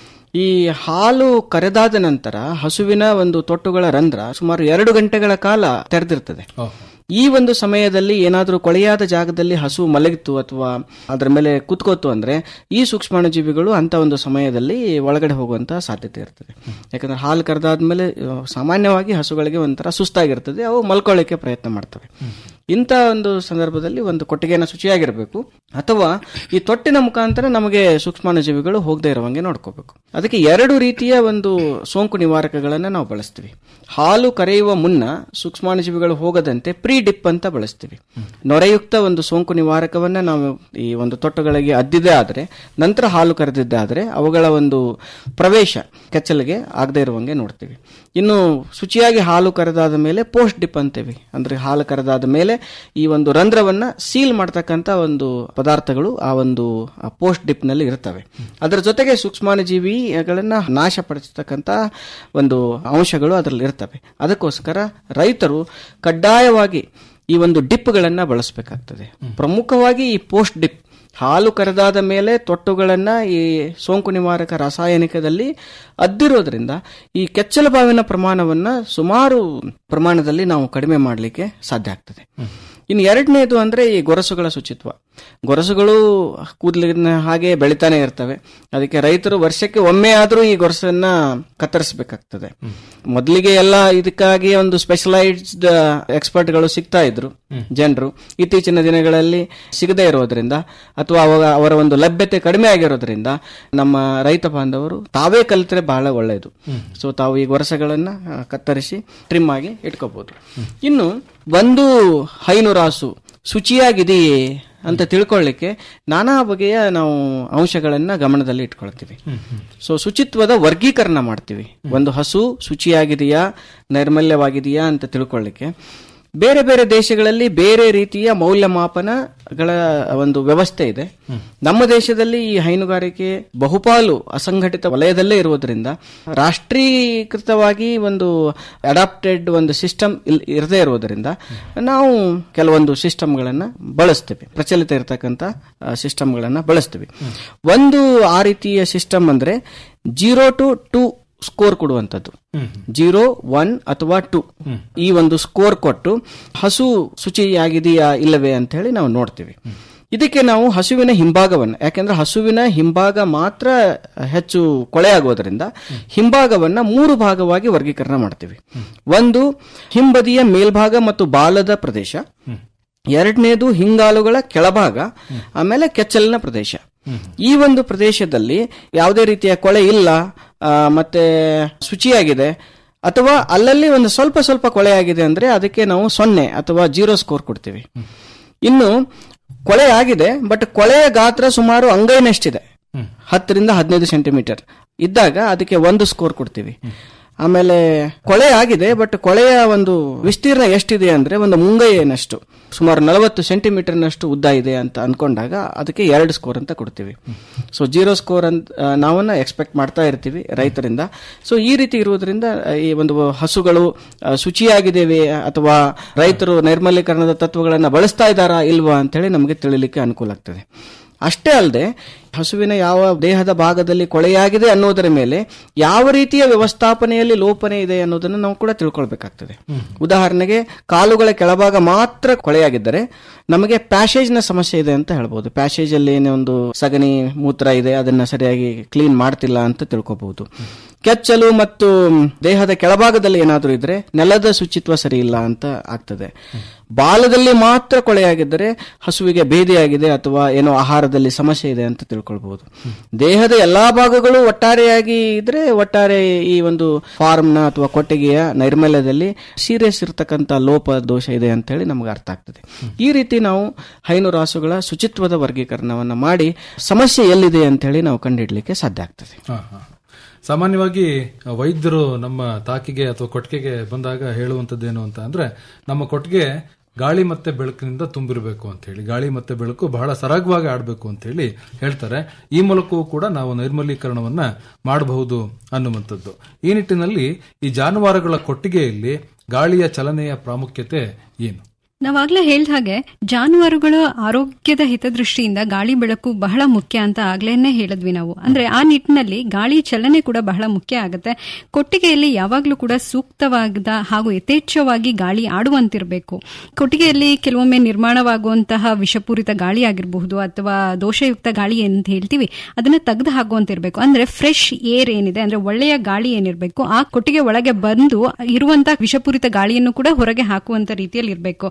ಈ ಹಾಲು ಕರೆದಾದ ನಂತರ ಹಸುವಿನ ಒಂದು ತೊಟ್ಟುಗಳ ರಂಧ್ರ ಸುಮಾರು ಎರಡು ಗಂಟೆಗಳ ಕಾಲ ತೆರೆದಿರ್ತದೆ ಈ ಒಂದು ಸಮಯದಲ್ಲಿ ಏನಾದರೂ ಕೊಳೆಯಾದ ಜಾಗದಲ್ಲಿ ಹಸು ಮಲಗಿತ್ತು ಅಥವಾ ಅದರ ಮೇಲೆ ಕುತ್ಕೋತು ಅಂದ್ರೆ ಈ ಸೂಕ್ಷ್ಮಾಣುಜೀವಿಗಳು ಅಂತ ಒಂದು ಸಮಯದಲ್ಲಿ ಒಳಗಡೆ ಹೋಗುವಂತ ಸಾಧ್ಯತೆ ಇರ್ತದೆ ಯಾಕಂದ್ರೆ ಹಾಲು ಕರೆದಾದ್ಮೇಲೆ ಸಾಮಾನ್ಯವಾಗಿ ಹಸುಗಳಿಗೆ ಒಂಥರ ಸುಸ್ತಾಗಿರ್ತದೆ ಅವು ಮಲ್ಕೊಳ್ಳಿಕ್ಕೆ ಪ್ರಯತ್ನ ಮಾಡ್ತವೆ ಇಂಥ ಒಂದು ಸಂದರ್ಭದಲ್ಲಿ ಒಂದು ಕೊಟ್ಟಿಗೆನ ಶುಚಿಯಾಗಿರಬೇಕು ಅಥವಾ ಈ ತೊಟ್ಟಿನ ಮುಖಾಂತರ ನಮಗೆ ಸೂಕ್ಷ್ಮಾಣುಜೀವಿಗಳು ಹೋಗದೆ ಇರುವಂಗೆ ನೋಡ್ಕೋಬೇಕು ಅದಕ್ಕೆ ಎರಡು ರೀತಿಯ ಒಂದು ಸೋಂಕು ನಿವಾರಕಗಳನ್ನು ನಾವು ಬಳಸ್ತೀವಿ ಹಾಲು ಕರೆಯುವ ಮುನ್ನ ಸೂಕ್ಷ್ಮಾಣುಜೀವಿಗಳು ಹೋಗದಂತೆ ಪ್ರೀ ಡಿಪ್ ಅಂತ ಬಳಸ್ತೀವಿ ನೊರೆಯುಕ್ತ ಒಂದು ಸೋಂಕು ನಿವಾರಕವನ್ನ ನಾವು ಈ ಒಂದು ತೊಟ್ಟುಗಳಿಗೆ ಅದ್ದಿದೆ ಆದರೆ ನಂತರ ಹಾಲು ಕರೆದಿದ್ದೆ ಆದರೆ ಅವುಗಳ ಒಂದು ಪ್ರವೇಶ ಕೆಚ್ಚಲಿಗೆ ಆಗದೆ ಇರುವಂಗೆ ನೋಡ್ತೀವಿ ಇನ್ನು ಶುಚಿಯಾಗಿ ಹಾಲು ಕರೆದಾದ ಮೇಲೆ ಪೋಸ್ಟ್ ಡಿಪ್ ಅಂತೀವಿ ಅಂದ್ರೆ ಹಾಲು ಕರೆದಾದ ಮೇಲೆ ಈ ಒಂದು ರಂಧ್ರವನ್ನ ಸೀಲ್ ಮಾಡ್ತಕ್ಕಂಥ ಒಂದು ಪದಾರ್ಥಗಳು ಆ ಒಂದು ಪೋಸ್ಟ್ ಡಿಪ್ ನಲ್ಲಿ ಇರ್ತವೆ ಅದರ ಜೊತೆಗೆ ಸೂಕ್ಷ್ಮಾಣುಜೀವಿಗಳನ್ನ ನಾಶಪಡಿಸತಕ್ಕಂಥ ಒಂದು ಅಂಶಗಳು ಅದರಲ್ಲಿ ಇರ್ತವೆ ಅದಕ್ಕೋಸ್ಕರ ರೈತರು ಕಡ್ಡಾಯವಾಗಿ ಈ ಒಂದು ಡಿಪ್ಗಳನ್ನ ಬಳಸಬೇಕಾಗ್ತದೆ ಪ್ರಮುಖವಾಗಿ ಈ ಪೋಸ್ಟ್ ಡಿಪ್ ಹಾಲು ಕರೆದಾದ ಮೇಲೆ ತೊಟ್ಟುಗಳನ್ನ ಈ ಸೋಂಕು ನಿವಾರಕ ರಾಸಾಯನಿಕದಲ್ಲಿ ಅದ್ದಿರೋದ್ರಿಂದ ಈ ಕೆಚ್ಚಲು ಬಾವಿನ ಪ್ರಮಾಣವನ್ನ ಸುಮಾರು ಪ್ರಮಾಣದಲ್ಲಿ ನಾವು ಕಡಿಮೆ ಮಾಡಲಿಕ್ಕೆ ಸಾಧ್ಯ ಆಗ್ತದೆ ಇನ್ನು ಎರಡನೇದು ಅಂದ್ರೆ ಈ ಗೊರಸುಗಳ ಶುಚಿತ್ವ ಗೊರಸುಗಳು ಕೂದಲಿನ ಹಾಗೆ ಬೆಳಿತಾನೆ ಇರ್ತವೆ ಅದಕ್ಕೆ ರೈತರು ವರ್ಷಕ್ಕೆ ಒಮ್ಮೆ ಆದ್ರೂ ಈ ಗೊರಸನ್ನ ಕತ್ತರಿಸಬೇಕಾಗ್ತದೆ ಮೊದಲಿಗೆ ಎಲ್ಲ ಇದಕ್ಕಾಗಿ ಒಂದು ಸ್ಪೆಷಲೈಸ್ಡ್ ಎಕ್ಸ್ಪರ್ಟ್ಗಳು ಸಿಗ್ತಾ ಇದ್ರು ಜನರು ಇತ್ತೀಚಿನ ದಿನಗಳಲ್ಲಿ ಸಿಗದೇ ಇರೋದ್ರಿಂದ ಅಥವಾ ಅವಾಗ ಅವರ ಒಂದು ಲಭ್ಯತೆ ಕಡಿಮೆ ಆಗಿರೋದ್ರಿಂದ ನಮ್ಮ ರೈತ ಬಾಂಧವರು ತಾವೇ ಕಲಿತರೆ ಬಹಳ ಒಳ್ಳೆಯದು ಸೊ ತಾವು ಈ ಗೊರಸಗಳನ್ನ ಆ, ಕತ್ತರಿಸಿ ಟ್ರಿಮ್ ಆಗಿ ಇಟ್ಕೋಬಹುದು ಇನ್ನು ಒಂದು ಹೈನುರಾಸು ಶುಚಿಯಾಗಿದೆಯೇ ಅಂತ ತಿಳ್ಕೊಳ್ಳಿಕ್ಕೆ ನಾನಾ ಬಗೆಯ ನಾವು ಅಂಶಗಳನ್ನ ಗಮನದಲ್ಲಿ ಇಟ್ಕೊಳ್ತೀವಿ ಸೊ ಶುಚಿತ್ವದ ವರ್ಗೀಕರಣ ಮಾಡ್ತೀವಿ ಒಂದು ಹಸು ಶುಚಿಯಾಗಿದೆಯಾ ನೈರ್ಮಲ್ಯವಾಗಿದೆಯಾ ಅಂತ ತಿಳ್ಕೊಳ್ಳಿಕ್ಕೆ ಬೇರೆ ಬೇರೆ ದೇಶಗಳಲ್ಲಿ ಬೇರೆ ರೀತಿಯ ಮೌಲ್ಯಮಾಪನಗಳ ಒಂದು ವ್ಯವಸ್ಥೆ ಇದೆ ನಮ್ಮ ದೇಶದಲ್ಲಿ ಈ ಹೈನುಗಾರಿಕೆ ಬಹುಪಾಲು ಅಸಂಘಟಿತ ವಲಯದಲ್ಲೇ ಇರುವುದರಿಂದ ರಾಷ್ಟ್ರೀಕೃತವಾಗಿ ಒಂದು ಅಡಾಪ್ಟೆಡ್ ಒಂದು ಸಿಸ್ಟಮ್ ಇರದೇ ಇರುವುದರಿಂದ ನಾವು ಕೆಲವೊಂದು ಸಿಸ್ಟಮ್ಗಳನ್ನ ಬಳಸ್ತೀವಿ ಪ್ರಚಲಿತ ಇರತಕ್ಕಂಥ ಸಿಸ್ಟಮ್ಗಳನ್ನ ಬಳಸ್ತೀವಿ ಒಂದು ಆ ರೀತಿಯ ಸಿಸ್ಟಮ್ ಅಂದ್ರೆ ಜೀರೋ ಟು ಟು ಸ್ಕೋರ್ ಕೊಡುವಂಥದ್ದು ಜೀರೋ ಒನ್ ಅಥವಾ ಟು ಈ ಒಂದು ಸ್ಕೋರ್ ಕೊಟ್ಟು ಹಸು ಶುಚಿಯಾಗಿದೆಯಾ ಇಲ್ಲವೇ ಅಂತ ಹೇಳಿ ನಾವು ನೋಡ್ತೀವಿ ಇದಕ್ಕೆ ನಾವು ಹಸುವಿನ ಹಿಂಭಾಗವನ್ನು ಯಾಕೆಂದ್ರೆ ಹಸುವಿನ ಹಿಂಭಾಗ ಮಾತ್ರ ಹೆಚ್ಚು ಕೊಳೆಯಾಗುವುದರಿಂದ ಹಿಂಭಾಗವನ್ನ ಮೂರು ಭಾಗವಾಗಿ ವರ್ಗೀಕರಣ ಮಾಡ್ತೀವಿ ಒಂದು ಹಿಂಬದಿಯ ಮೇಲ್ಭಾಗ ಮತ್ತು ಬಾಲದ ಪ್ರದೇಶ ಎರಡನೇದು ಹಿಂಗಾಲುಗಳ ಕೆಳಭಾಗ ಆಮೇಲೆ ಕೆಚ್ಚಲಿನ ಪ್ರದೇಶ ಈ ಒಂದು ಪ್ರದೇಶದಲ್ಲಿ ಯಾವುದೇ ರೀತಿಯ ಕೊಳೆ ಇಲ್ಲ ಆ, ಮತ್ತೆ ಶುಚಿಯಾಗಿದೆ ಅಥವಾ ಅಲ್ಲಲ್ಲಿ ಒಂದು ಸ್ವಲ್ಪ ಸ್ವಲ್ಪ ಕೊಳೆ ಆಗಿದೆ ಅಂದ್ರೆ ಅದಕ್ಕೆ ನಾವು ಸೊನ್ನೆ ಅಥವಾ ಜೀರೋ ಸ್ಕೋರ್ ಕೊಡ್ತೀವಿ ಇನ್ನು ಕೊಳೆ ಆಗಿದೆ ಬಟ್ ಕೊಳೆಯ ಗಾತ್ರ ಸುಮಾರು ಅಂಗೈನಷ್ಟಿದೆ ಹತ್ತರಿಂದ ಹದಿನೈದು ಸೆಂಟಿಮೀಟರ್ ಇದ್ದಾಗ ಅದಕ್ಕೆ ಒಂದು ಸ್ಕೋರ್ ಕೊಡ್ತೀವಿ ಆಮೇಲೆ ಕೊಳೆ ಆಗಿದೆ ಬಟ್ ಕೊಳೆಯ ಒಂದು ವಿಸ್ತೀರ್ಣ ಎಷ್ಟಿದೆ ಅಂದ್ರೆ ಒಂದು ಮುಂಗೈನಷ್ಟು ಸುಮಾರು ನಲವತ್ತು ಸೆಂಟಿಮೀಟರ್ನಷ್ಟು ಉದ್ದ ಇದೆ ಅಂತ ಅನ್ಕೊಂಡಾಗ ಅದಕ್ಕೆ ಎರಡು ಸ್ಕೋರ್ ಅಂತ ಕೊಡ್ತೀವಿ ಸೊ ಜೀರೋ ಸ್ಕೋರ್ ಅಂತ ಆ, ನಾವನ್ನ ಎಕ್ಸ್ಪೆಕ್ಟ್ ಮಾಡ್ತಾ ಇರ್ತೀವಿ ರೈತರಿಂದ ಸೊ ಈ ರೀತಿ ಇರುವುದರಿಂದ ಆ, ಈ ಒಂದು ಹಸುಗಳು ಆ, ಶುಚಿಯಾಗಿದ್ದೇವೆ ಅಥವಾ ರೈತರು ನೈರ್ಮಲ್ಯೀಕರಣದ ತತ್ವಗಳನ್ನು ಬಳಸ್ತಾ ಇದ್ದಾರಾ ಇಲ್ವಾ ಅಂತೇಳಿ ನಮಗೆ ತಿಳಿಲಿಕ್ಕೆ ಅನುಕೂಲ ಆಗ್ತದೆ ಅಷ್ಟೇ ಅಲ್ಲದೆ ಹಸುವಿನ ಯಾವ ದೇಹದ ಭಾಗದಲ್ಲಿ ಕೊಳೆಯಾಗಿದೆ ಅನ್ನೋದರ ಮೇಲೆ ಯಾವ ರೀತಿಯ ವ್ಯವಸ್ಥಾಪನೆಯಲ್ಲಿ ಲೋಪನೆ ಇದೆ ಅನ್ನೋದನ್ನು ನಾವು ಕೂಡ ತಿಳ್ಕೊಳ್ಬೇಕಾಗ್ತದೆ ಉದಾಹರಣೆಗೆ ಕಾಲುಗಳ ಕೆಳಭಾಗ ಮಾತ್ರ ಕೊಳೆಯಾಗಿದ್ದರೆ ನಮಗೆ ಪ್ಯಾಸೇಜ್ ನ ಸಮಸ್ಯೆ ಇದೆ ಅಂತ ಹೇಳ್ಬೋದು ಪ್ಯಾಸೇಜ್ ಅಲ್ಲಿ ಏನೇ ಒಂದು ಸಗಣಿ ಮೂತ್ರ ಇದೆ ಅದನ್ನ ಸರಿಯಾಗಿ ಕ್ಲೀನ್ ಮಾಡ್ತಿಲ್ಲ ಅಂತ ತಿಳ್ಕೊಬಹುದು ಕೆಚ್ಚಲು ಮತ್ತು ದೇಹದ ಕೆಳಭಾಗದಲ್ಲಿ ಏನಾದರೂ ಇದ್ರೆ ನೆಲದ ಶುಚಿತ್ವ ಸರಿ ಇಲ್ಲ ಅಂತ ಆಗ್ತದೆ ಬಾಲದಲ್ಲಿ ಮಾತ್ರ ಕೊಳೆಯಾಗಿದ್ದರೆ ಹಸುವಿಗೆ ಭೇದಿಯಾಗಿದೆ ಅಥವಾ ಏನೋ ಆಹಾರದಲ್ಲಿ ಸಮಸ್ಯೆ ಇದೆ ಅಂತ ತಿಳ್ಕೊಳ್ಬಹುದು ದೇಹದ ಎಲ್ಲಾ ಭಾಗಗಳು ಒಟ್ಟಾರೆಯಾಗಿ ಇದ್ರೆ ಒಟ್ಟಾರೆ ಈ ಒಂದು ಫಾರ್ಮ್ನ ಅಥವಾ ಕೊಟ್ಟಿಗೆಯ ನೈರ್ಮಲ್ಯದಲ್ಲಿ ಸೀರಿಯಸ್ ಇರತಕ್ಕಂತ ಲೋಪ ದೋಷ ಇದೆ ಅಂತ ಹೇಳಿ ನಮ್ಗೆ ಅರ್ಥ ಆಗ್ತದೆ ಈ ರೀತಿ ನಾವು ಹೈನು ರಾಸುಗಳ ಶುಚಿತ್ವದ ವರ್ಗೀಕರಣವನ್ನ ಮಾಡಿ ಸಮಸ್ಯೆ ಎಲ್ಲಿದೆ ಅಂತ ಹೇಳಿ ನಾವು ಕಂಡುಹಿಡ್ಲಿಕ್ಕೆ ಸಾಧ್ಯ ಆಗ್ತದೆ
ಹಾ, ಹಾ. ಸಾಮಾನ್ಯವಾಗಿ ವೈದ್ಯರು ನಮ್ಮ ತಾಕಿಗೆ ಅಥವಾ ಕೊಟ್ಟಿಗೆಗೆ ಬಂದಾಗ ಹೇಳುವಂತದ್ದೇನು ಅಂತ ಅಂದ್ರೆ ನಮ್ಮ ಕೊಟ್ಟಿಗೆ ಗಾಳಿ ಮತ್ತೆ ಬೆಳಕಿನಿಂದ ತುಂಬಿರಬೇಕು ಅಂತ ಹೇಳಿ ಗಾಳಿ ಮತ್ತೆ ಬೆಳಕು ಬಹಳ ಸರಾಗವಾಗಿ ಆಡಬೇಕು ಅಂತ ಹೇಳಿ ಹೇಳ್ತಾರೆ ಈ ಮೂಲಕವೂ ಕೂಡ ನಾವು ನೈರ್ಮಲೀಕರಣವನ್ನ ಮಾಡಬಹುದು ಅನ್ನುವಂಥದ್ದು ಈ ನಿಟ್ಟಿನಲ್ಲಿ ಈ ಜಾನುವಾರುಗಳ ಕೊಟ್ಟಿಗೆಯಲ್ಲಿ ಗಾಳಿಯ ಚಲನೆಯ ಪ್ರಾಮುಖ್ಯತೆ ಏನು
ನಾವಾಗ್ಲೇ ಹೇಳ್ದ ಹಾಗೆ ಜಾನುವಾರುಗಳ ಆರೋಗ್ಯದ ಹಿತದೃಷ್ಟಿಯಿಂದ ಗಾಳಿ ಬೆಳಕು ಬಹಳ ಮುಖ್ಯ ಅಂತ ಆಗ್ಲೇನೆ ಹೇಳಿದ್ವಿ ನಾವು ಅಂದ್ರೆ ಆ ನಿಟ್ಟಿನಲ್ಲಿ ಗಾಳಿ ಚಲನೆ ಕೂಡ ಬಹಳ ಮುಖ್ಯ ಆಗುತ್ತೆ ಕೊಟ್ಟಿಗೆಯಲ್ಲಿ ಯಾವಾಗ್ಲೂ ಕೂಡ ಸೂಕ್ತವಾದ ಹಾಗೂ ಯಥೇಚ್ಛವಾಗಿ ಗಾಳಿ ಆಡುವಂತಿರಬೇಕು ಕೊಟ್ಟಿಗೆಯಲ್ಲಿ ಕೆಲವೊಮ್ಮೆ ನಿರ್ಮಾಣವಾಗುವಂತಹ ವಿಷಪೂರಿತ ಗಾಳಿ ಆಗಿರಬಹುದು ಅಥವಾ ದೋಷಯುಕ್ತ ಗಾಳಿ ಅಂತ ಹೇಳ್ತೀವಿ ಅದನ್ನ ತೆಗೆದು ಹಾಕುವಂತಿರ್ಬೇಕು ಅಂದ್ರೆ ಫ್ರೆಶ್ ಏರ್ ಏನಿದೆ ಅಂದ್ರೆ ಒಳ್ಳೆಯ ಗಾಳಿ ಏನಿರಬೇಕು ಆ ಕೊಟ್ಟಿಗೆ ಒಳಗೆ ಬಂದು ಇರುವಂತಹ ವಿಷಪೂರಿತ ಗಾಳಿಯನ್ನು ಕೂಡ ಹೊರಗೆ ಹಾಕುವಂತ ರೀತಿಯಲ್ಲಿ ಇರಬೇಕು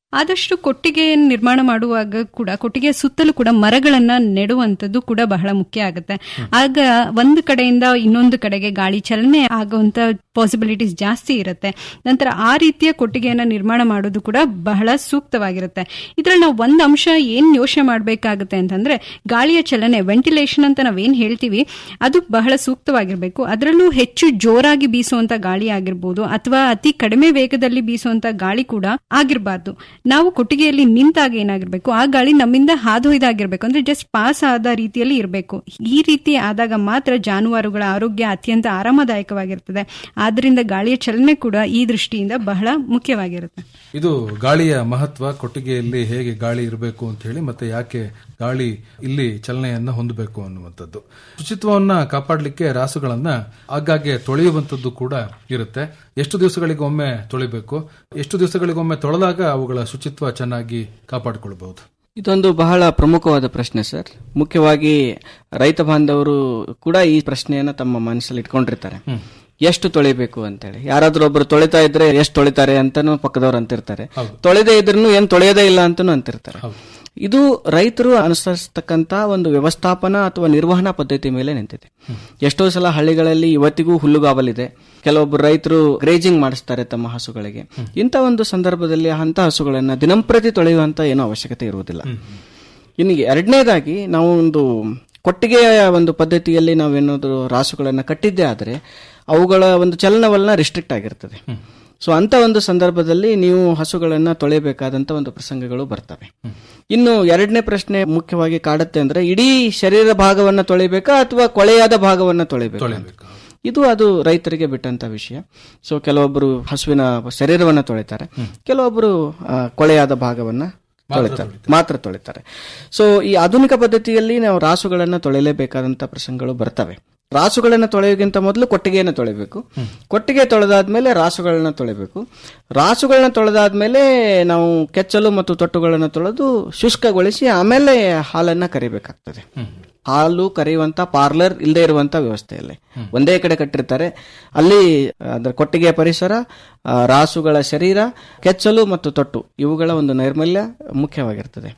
ಆದಷ್ಟು ಕೊಟ್ಟಿಗೆ ನಿರ್ಮಾಣ ಮಾಡುವಾಗ ಕೂಡ ಕೊಟ್ಟಿಗೆ ಸುತ್ತಲೂ ಕೂಡ ಮರಗಳನ್ನ ನೆಡುವಂಥದ್ದು ಕೂಡ ಬಹಳ ಮುಖ್ಯ ಆಗುತ್ತೆ ಆಗ ಒಂದು ಕಡೆಯಿಂದ ಇನ್ನೊಂದು ಕಡೆಗೆ ಗಾಳಿ ಚಲನೆ ಆಗುವಂತ ಪಾಸಿಬಿಲಿಟೀಸ್ ಜಾಸ್ತಿ ಇರುತ್ತೆ ನಂತರ ಆ ರೀತಿಯ ಕೊಟ್ಟಿಗೆಯನ್ನ ನಿರ್ಮಾಣ ಮಾಡೋದು ಕೂಡ ಬಹಳ ಸೂಕ್ತವಾಗಿರುತ್ತೆ ಇದ್ರಲ್ಲಿ ನಾವು ಒಂದು ಅಂಶ ಏನ್ ಯೋಚನೆ ಮಾಡಬೇಕಾಗುತ್ತೆ ಅಂತಂದ್ರೆ ಗಾಳಿಯ ಚಲನೆ ವೆಂಟಿಲೇಷನ್ ಅಂತ ನಾವೇನ್ ಹೇಳ್ತೀವಿ ಅದು ಬಹಳ ಸೂಕ್ತವಾಗಿರ್ಬೇಕು ಅದರಲ್ಲೂ ಹೆಚ್ಚು ಜೋರಾಗಿ ಬೀಸುವಂತ ಗಾಳಿ ಆಗಿರ್ಬೋದು ಅಥವಾ ಅತಿ ಕಡಿಮೆ ವೇಗದಲ್ಲಿ ಬೀಸುವಂತ ಗಾಳಿ ಕೂಡ ಆಗಿರಬಾರ್ದು ನಾವು ಕೊಟ್ಟಿಗೆಯಲ್ಲಿ ನಿಂತಾಗ ಏನಾಗಿರ್ಬೇಕು ಆ ಗಾಳಿ ನಮ್ಮಿಂದ ಹಾದೊಯ್ದಾಗಿರ್ಬೇಕು ಅಂದ್ರೆ ಜಸ್ಟ್ ಪಾಸ್ ಆದ ರೀತಿಯಲ್ಲಿ ಇರಬೇಕು ಈ ರೀತಿ ಆದಾಗ ಮಾತ್ರ ಜಾನುವಾರುಗಳ ಆರೋಗ್ಯ ಅತ್ಯಂತ ಆರಾಮದಾಯಕವಾಗಿರ್ತದೆ ಆದ್ರಿಂದ ಗಾಳಿಯ ಚಲನೆ ಕೂಡ ಈ ದೃಷ್ಟಿಯಿಂದ ಬಹಳ ಮುಖ್ಯವಾಗಿರುತ್ತೆ
ಇದು ಗಾಳಿಯ ಮಹತ್ವ ಕೊಟ್ಟಿಗೆಯಲ್ಲಿ ಹೇಗೆ ಗಾಳಿ ಇರಬೇಕು ಅಂತ ಹೇಳಿ ಮತ್ತೆ ಯಾಕೆ ಗಾಳಿ ಇಲ್ಲಿ ಚಲನೆಯನ್ನ ಹೊಂದಬೇಕು ಅನ್ನುವಂಥದ್ದು ಶುಚಿತ್ವವನ್ನ ಕಾಪಾಡಲಿಕ್ಕೆ ರಾಸುಗಳನ್ನ ಆಗಾಗ್ಗೆ ತೊಳೆಯುವಂಥದ್ದು ಕೂಡ ಇರುತ್ತೆ ಎಷ್ಟು ದಿವಸಗಳಿಗೊಮ್ಮೆ ತೊಳಿಬೇಕು ಎಷ್ಟು ದಿವಸಗಳಿಗೊಮ್ಮೆ ತೊಳೆದಾಗ ಅವುಗಳ ಶುಚಿತ್ವ ಚೆನ್ನಾಗಿ ಕಾಪಾಡಿಕೊಳ್ಬಹುದು
ಇದೊಂದು ಬಹಳ ಪ್ರಮುಖವಾದ ಪ್ರಶ್ನೆ ಸರ್ ಮುಖ್ಯವಾಗಿ ರೈತ ಬಾಂಧವರು ಕೂಡ ಈ ಪ್ರಶ್ನೆಯನ್ನ ತಮ್ಮ ಮನಸ್ಸಲ್ಲಿ ಇಟ್ಕೊಂಡಿರ್ತಾರೆ ಎಷ್ಟು ತೊಳಿಬೇಕು ಅಂತೇಳಿ ಯಾರಾದ್ರೂ ಒಬ್ರು ತೊಳಿತಾ ಇದ್ರೆ ಎಷ್ಟು ತೊಳಿತಾರೆ ಅಂತಾನು ಪಕ್ಕದವ್ರು ಅಂತಿರ್ತಾರೆ ತೊಳೆದೇ ಇದ್ರೂ ಏನ್ ತೊಳೆಯದೇ ಇಲ್ಲ ಅಂತಾನು ಅಂತಿರ್ತಾರೆ ಇದು ರೈತರು ಅನುಸರಿಸತಕ್ಕಂತ ಒಂದು ವ್ಯವಸ್ಥಾಪನಾ ಅಥವಾ ನಿರ್ವಹಣಾ ಪದ್ಧತಿ ಮೇಲೆ ನಿಂತಿದೆ ಎಷ್ಟೋ ಸಲ ಹಳ್ಳಿಗಳಲ್ಲಿ ಇವತ್ತಿಗೂ ಹುಲ್ಲುಗಾವಲಿದೆ ಕೆಲವೊಬ್ಬರು ರೈತರು ಗ್ರೇಜಿಂಗ್ ಮಾಡಿಸ್ತಾರೆ ತಮ್ಮ ಹಸುಗಳಿಗೆ ಇಂಥ ಒಂದು ಸಂದರ್ಭದಲ್ಲಿ ಅಂತ ಹಸುಗಳನ್ನ ದಿನಂಪ್ರತಿ ತೊಳೆಯುವಂತ ಏನೋ ಅವಶ್ಯಕತೆ ಇರುವುದಿಲ್ಲ ಇನ್ನು ಎರಡನೇದಾಗಿ ನಾವು ಒಂದು ಕೊಟ್ಟಿಗೆಯ ಒಂದು ಪದ್ಧತಿಯಲ್ಲಿ ನಾವೇನಾದ್ರು ರಾಸುಗಳನ್ನ ಕಟ್ಟಿದ್ದೇ ಆದರೆ ಅವುಗಳ ಒಂದು ಚಲನವಲನ ರಿಸ್ಟ್ರಿಕ್ಟ್ ಆಗಿರ್ತದೆ ಸೊ ಅಂತ ಒಂದು ಸಂದರ್ಭದಲ್ಲಿ ನೀವು ಹಸುಗಳನ್ನ ತೊಳೆಯಬೇಕಾದಂತ ಒಂದು ಪ್ರಸಂಗಗಳು ಬರ್ತವೆ ಇನ್ನು ಎರಡನೇ ಪ್ರಶ್ನೆ ಮುಖ್ಯವಾಗಿ ಕಾಡುತ್ತೆ ಅಂದ್ರೆ ಇಡೀ ಶರೀರ ಭಾಗವನ್ನ ತೊಳಿಬೇಕಾ ಅಥವಾ ಕೊಳೆಯಾದ ಭಾಗವನ್ನ ತೊಳಿಬೇಕಾ ಅಂತ. ಇದು ಅದು ರೈತರಿಗೆ ಬಿಟ್ಟಂತ ವಿಷಯ ಸೊ ಕೆಲವೊಬ್ಬರು ಹಸುವಿನ ಶರೀರವನ್ನ ತೊಳಿತಾರೆ ಕೆಲವೊಬ್ಬರು ಆ, ಕೊಳೆಯಾದ ಭಾಗವನ್ನ ತೊಳಿತಾರೆ ಮಾತ್ರ ತೊಳಿತಾರೆ ಸೊ ಈ ಆಧುನಿಕ ಪದ್ಧತಿಯಲ್ಲಿ ನಾವು ರಾಸುಗಳನ್ನ ತೊಳೆಯಲೇಬೇಕಾದಂತ ಪ್ರಸಂಗಗಳು ಬರ್ತವೆ ರಾಸುಗಳನ್ನ ತೊಳೆಯೋಕ್ಕಿಂತ ಮೊದಲು ಕೊಟ್ಟಿಗೆಯನ್ನು ತೊಳಿಬೇಕು ಕೊಟ್ಟಿಗೆ ತೊಳೆದಾದ್ಮೇಲೆ ರಾಸುಗಳನ್ನ ತೊಳಿಬೇಕು ರಾಸುಗಳನ್ನ ತೊಳೆದಾದ್ಮೇಲೆ ನಾವು ಕೆಚ್ಚಲು ಮತ್ತು ತೊಟ್ಟುಗಳನ್ನ ತೊಳೆದು ಶುಷ್ಕಗೊಳಿಸಿ ಆಮೇಲೆ ಹಾಲನ್ನ ಕರಿಬೇಕಾಗ್ತದೆ ಹಾಲು ಕರೆಯುವಂತ ಪಾರ್ಲರ್ ಇಲ್ಲದೆ ಇರುವಂತ ವ್ಯವಸ್ಥೆಯಲ್ಲಿ ಒಂದೇ ಕಡೆ ಕಟ್ಟಿರ್ತಾರೆ ಅಲ್ಲಿ ಅದರ ಕೊಟ್ಟಿಗೆಯ ಪರಿಸರ ಆ, ರಾಸುಗಳ ಶರೀರ ಕೆಚ್ಚಲು ಮತ್ತು ತೊಟ್ಟು ಇವುಗಳ ಒಂದು ನೈರ್ಮಲ್ಯ ಮುಖ್ಯವಾಗಿರ್ತದೆ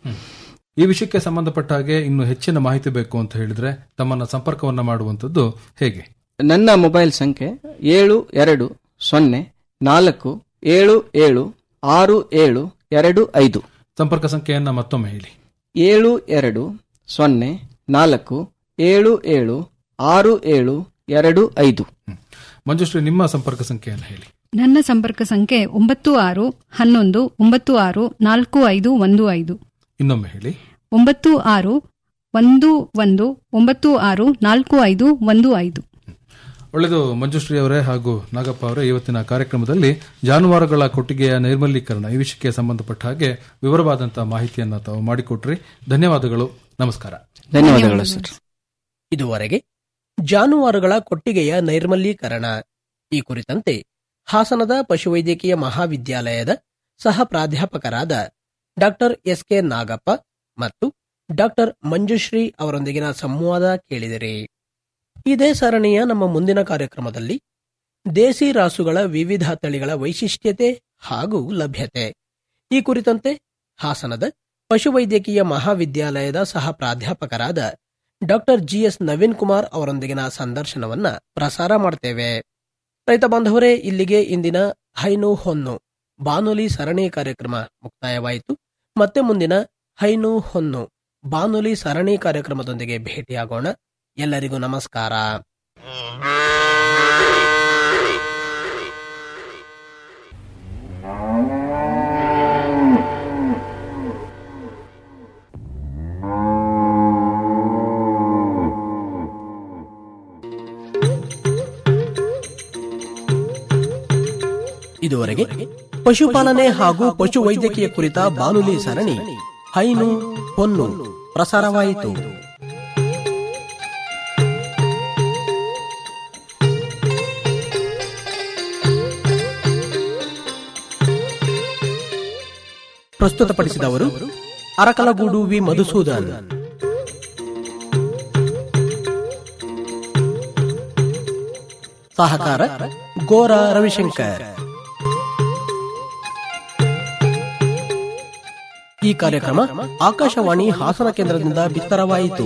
ಈ ವಿಷಯಕ್ಕೆ ಸಂಬಂಧಪಟ್ಟ ಹಾಗೆ ಇನ್ನು ಹೆಚ್ಚಿನ ಮಾಹಿತಿ ಬೇಕು ಅಂತ ಹೇಳಿದ್ರೆ ತಮ್ಮನ್ನ ಸಂಪರ್ಕವನ್ನ ಮಾಡುವಂತದ್ದು ಹೇಗೆ
ನನ್ನ ಮೊಬೈಲ್ ಸಂಖ್ಯೆ ಏಳು ಎರಡು ಸೊನ್ನೆ ನಾಲ್ಕು ಏಳು ಏಳು ಆರು ಏಳು ಎರಡು ಐದು
ಸಂಪರ್ಕ ಸಂಖ್ಯೆಯನ್ನ ಮತ್ತೊಮ್ಮೆ ಹೇಳಿ
ಏಳು ಎರಡು ಸೊನ್ನೆ ನಾಲ್ಕು ಏಳು ಏಳು ಆರು ಏಳು ಎರಡು ಐದು
ಮಂಜುಶ್ರೀ ನಿಮ್ಮ ಸಂಪರ್ಕ ಸಂಖ್ಯೆಯನ್ನು ಹೇಳಿ
ನನ್ನ ಸಂಪರ್ಕ ಸಂಖ್ಯೆ ಒಂಬತ್ತು ಆರು ಹನ್ನೊಂದು ಒಂಬತ್ತು ಆರು ನಾಲ್ಕು ಐದು ಒಂದು ಐದು
ಇನ್ನೊಮ್ಮೆ ಹೇಳಿ
ಒಂಬತ್ತು ಆರು ಒಂದು ಒಂದು ಒಂಬತ್ತು ಆರು ನಾಲ್ಕು ಐದು ಒಂದು ಐದು
ಒಳ್ಳೆಯದು ಮಂಜುಶ್ರೀ ಅವರೇ ಹಾಗೂ ನಾಗಪ್ಪ ಅವರೇ ಇವತ್ತಿನ ಕಾರ್ಯಕ್ರಮದಲ್ಲಿ ಜಾನುವಾರುಗಳ ಕೊಟ್ಟಿಗೆಯ ನೈರ್ಮಲೀಕರಣ ಈ ವಿಷಯಕ್ಕೆ ಸಂಬಂಧಪಟ್ಟ ಹಾಗೆ ವಿವರವಾದಂತಹ ಮಾಹಿತಿಯನ್ನ ತಾವು ಮಾಡಿಕೊಟ್ರಿ ಧನ್ಯವಾದಗಳು ನಮಸ್ಕಾರ
ಧನ್ಯವಾದಗಳು ಸರ್
ಇದುವರೆಗೆ ಜಾನುವಾರುಗಳ ಕೊಟ್ಟಿಗೆಯ ನೈರ್ಮಲೀಕರಣ ಈ ಕುರಿತಂತೆ ಹಾಸನದ ಪಶುವೈದ್ಯಕೀಯ ಮಹಾವಿದ್ಯಾಲಯದ ಸಹ ಪ್ರಾಧ್ಯಾಪಕರಾದ ಡಾಕ್ಟರ್ ಎಸ್ ಕೆ ನಾಗಪ್ಪ ಮತ್ತು ಡಾಕ್ಟರ್ ಮಂಜುಶ್ರೀ ಅವರೊಂದಿಗಿನ ಸಂವಾದ ಕೇಳಿದಿರಿ ಇದೇ ಸರಣಿಯ ನಮ್ಮ ಮುಂದಿನ ಕಾರ್ಯಕ್ರಮದಲ್ಲಿ ದೇಸಿ ರಾಸುಗಳ ವಿವಿಧ ತಳಿಗಳ ವೈಶಿಷ್ಟ್ಯತೆ ಹಾಗೂ ಲಭ್ಯತೆ ಈ ಕುರಿತಂತೆ ಹಾಸನದ ಪಶುವೈದ್ಯಕೀಯ ಮಹಾವಿದ್ಯಾಲಯದ ಸಹ ಪ್ರಾಧ್ಯಾಪಕರಾದ ಡಾಕ್ಟರ್ ಜಿಎಸ್ ನವೀನ್ ಕುಮಾರ್ ಅವರೊಂದಿಗಿನ ಸಂದರ್ಶನವನ್ನ ಪ್ರಸಾರ ಮಾಡ್ತೇವೆ ರೈತ ಬಾಂಧವರೇ ಇಲ್ಲಿಗೆ ಇಂದಿನ ಹೈನು ಹೊನ್ನು ಬಾನುಲಿ ಸರಣಿ ಕಾರ್ಯಕ್ರಮ ಮುಕ್ತಾಯವಾಯಿತು ಮತ್ತೆ ಮುಂದಿನ ಹೈನು ಹೊನ್ನು ಬಾನುಲಿ ಸರಣಿ ಕಾರ್ಯಕ್ರಮದೊಂದಿಗೆ ಭೇಟಿಯಾಗೋಣ ಎಲ್ಲರಿಗೂ ನಮಸ್ಕಾರ ಇದುವರೆಗೆ ಪಶುಪಾಲನೆ ಹಾಗೂ ಪಶು ವೈದ್ಯಕೀಯ ಕುರಿತ ಬಾನುಲಿ ಸರಣಿ ಹೈನು ಹೊನ್ನು ಪ್ರಸಾರವಾಯಿತು ಪ್ರಸ್ತುತಪಡಿಸಿದವರು ಅರಕಲಗೂಡು ವಿ ಮಧುಸೂದನ್ ಸಹಕಾರ ಗೋರ ರವಿಶಂಕರ್ ಈ ಕಾರ್ಯಕ್ರಮ ಆಕಾಶವಾಣಿ ಹಾಸನ ಕೇಂದ್ರದಿಂದ ಬಿತ್ತರವಾಯಿತು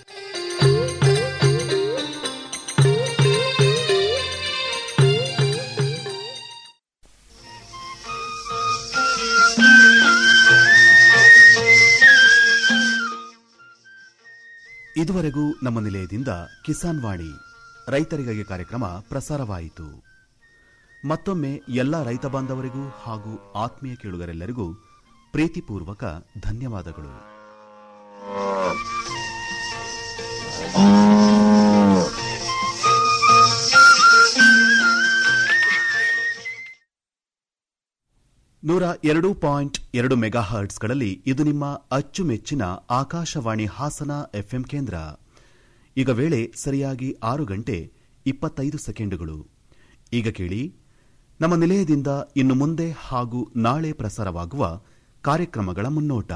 ಇದುವರೆಗೂ ನಮ್ಮ ನಿಲಯದಿಂದ ಕಿಸಾನ್ ವಾಣಿ ರೈತರಿಗಾಗಿ ಕಾರ್ಯಕ್ರಮ ಪ್ರಸಾರವಾಯಿತು ಮತ್ತೊಮ್ಮೆ ಎಲ್ಲ ರೈತ ಬಾಂಧವರಿಗೂ ಹಾಗೂ ಆತ್ಮೀಯ ಕೇಳುಗರೆಲ್ಲರಿಗೂ ಪ್ರೀತಿಪೂರ್ವಕ ಧನ್ಯವಾದಗಳು ನೂರ ಎರಡು ಪಾಯಿಂಟ್ ಎರಡು ಮೆಗಾ ಹರ್ಟ್ಸ್ಗಳಲ್ಲಿ ಇದು ನಿಮ್ಮ ಅಚ್ಚುಮೆಚ್ಚಿನ ಆಕಾಶವಾಣಿ ಹಾಸನ ಎಫ್ಎಂ ಕೇಂದ್ರ ಈಗ ವೇಳೆ ಸರಿಯಾಗಿ ಆರು ಗಂಟೆ ಇಪ್ಪತ್ತೈದು ಸೆಕೆಂಡುಗಳು ಈಗ ಕೇಳಿ ನಮ್ಮ ನಿಲಯದಿಂದ ಇನ್ನು ಮುಂದೆ ಹಾಗೂ ನಾಳೆ ಪ್ರಸಾರವಾಗುವ ಕಾರ್ಯಕ್ರಮಗಳ ಮುನ್ನೋಟ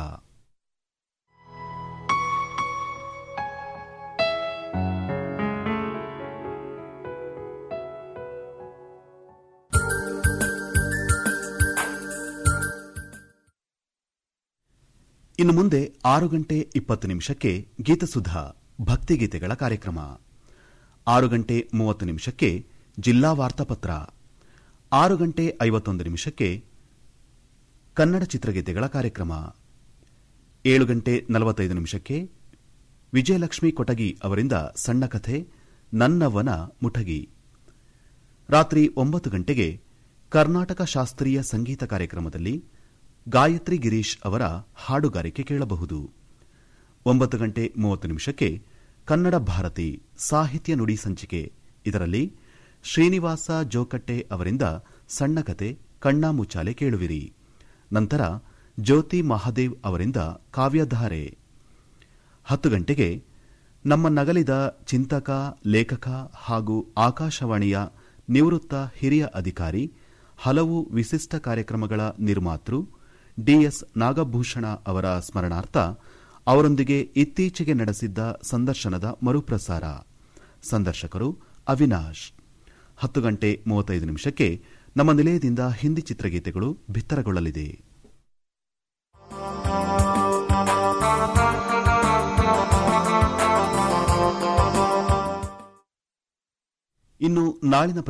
ಇನ್ನು ಮುಂದೆ ಆರು ಗಂಟೆ ಇಪ್ಪತ್ತು ನಿಮಿಷಕ್ಕೆ ಗೀತಸುಧಾ ಭಕ್ತಿಗೀತೆಗಳ ಕಾರ್ಯಕ್ರಮ ಆರು ಗಂಟೆ ಮೂವತ್ತು ನಿಮಿಷಕ್ಕೆ ಜಿಲ್ಲಾ ವಾರ್ತಾಪತ್ರ ಆರು ಗಂಟೆ ಐವತ್ತೊಂದು ನಿಮಿಷಕ್ಕೆ ಕನ್ನಡ ಚಿತ್ರಗೀತೆಗಳ ಕಾರ್ಯಕ್ರಮ ಏಳು ಗಂಟೆ ನಲವತ್ತೈದು ನಿಮಿಷಕ್ಕೆ ವಿಜಯಲಕ್ಷ್ಮಿ ಕೊಟಗಿ ಅವರಿಂದ ಸಣ್ಣ ಕಥೆ ನನ್ನವನ ಮುಠಗಿ ರಾತ್ರಿ ಒಂಬತ್ತು ಗಂಟೆಗೆ ಕರ್ನಾಟಕ ಶಾಸ್ತ್ರೀಯ ಸಂಗೀತ ಕಾರ್ಯಕ್ರಮದಲ್ಲಿ ಗಾಯತ್ರಿ ಗಿರೀಶ್ ಅವರ ಹಾಡುಗಾರಿಕೆ ಕೇಳಬಹುದು ಒಂಬತ್ತು ಗಂಟೆ ಮೂವತ್ತು ನಿಮಿಷಕ್ಕೆ ಕನ್ನಡ ಭಾರತಿ ಸಾಹಿತ್ಯ ನುಡಿ ಸಂಚಿಕೆ ಇದರಲ್ಲಿ ಶ್ರೀನಿವಾಸ ಜೋಕಟ್ಟೆ ಅವರಿಂದ ಸಣ್ಣ ಕತೆ ಕಣ್ಣಾಮುಚ್ಚಾಲೆ ಕೇಳುವಿರಿ ನಂತರ ಜ್ಯೋತಿ ಮಹಾದೇವ್ ಅವರಿಂದ ಕಾವ್ಯಧಾರೆ ಹತ್ತು ಗಂಟೆಗೆ ನಮ್ಮ ನಗಲಿದ ಚಿಂತಕ ಲೇಖಕ ಹಾಗೂ ಆಕಾಶವಾಣಿಯ ನಿವೃತ್ತ ಹಿರಿಯ ಅಧಿಕಾರಿ ಹಲವು ವಿಶಿಷ್ಟ ಕಾರ್ಯಕ್ರಮಗಳ ನಿರ್ಮಾತೃ ಡಿಎಸ್ ನಾಗಭೂಷಣ ಅವರ ಸ್ಮರಣಾರ್ಥ ಅವರೊಂದಿಗೆ ಇತ್ತೀಚೆಗೆ ನಡೆಸಿದ್ದ ಸಂದರ್ಶನದ ಮರುಪ್ರಸಾರ ಸಂದರ್ಶಕರು ಅವಿನಾಶ್ ಹತ್ತು ಗಂಟೆ ಮೂವತ್ತೈದು ನಿಮಿಷಕ್ಕೆ ನಮ್ಮ ನಿಲಯದಿಂದ ಹಿಂದಿ ಚಿತ್ರಗೀತೆಗಳು ಬಿತ್ತರಗೊಳ್ಳಲಿದೆ ಇನ್ನು ನಾಳಿನ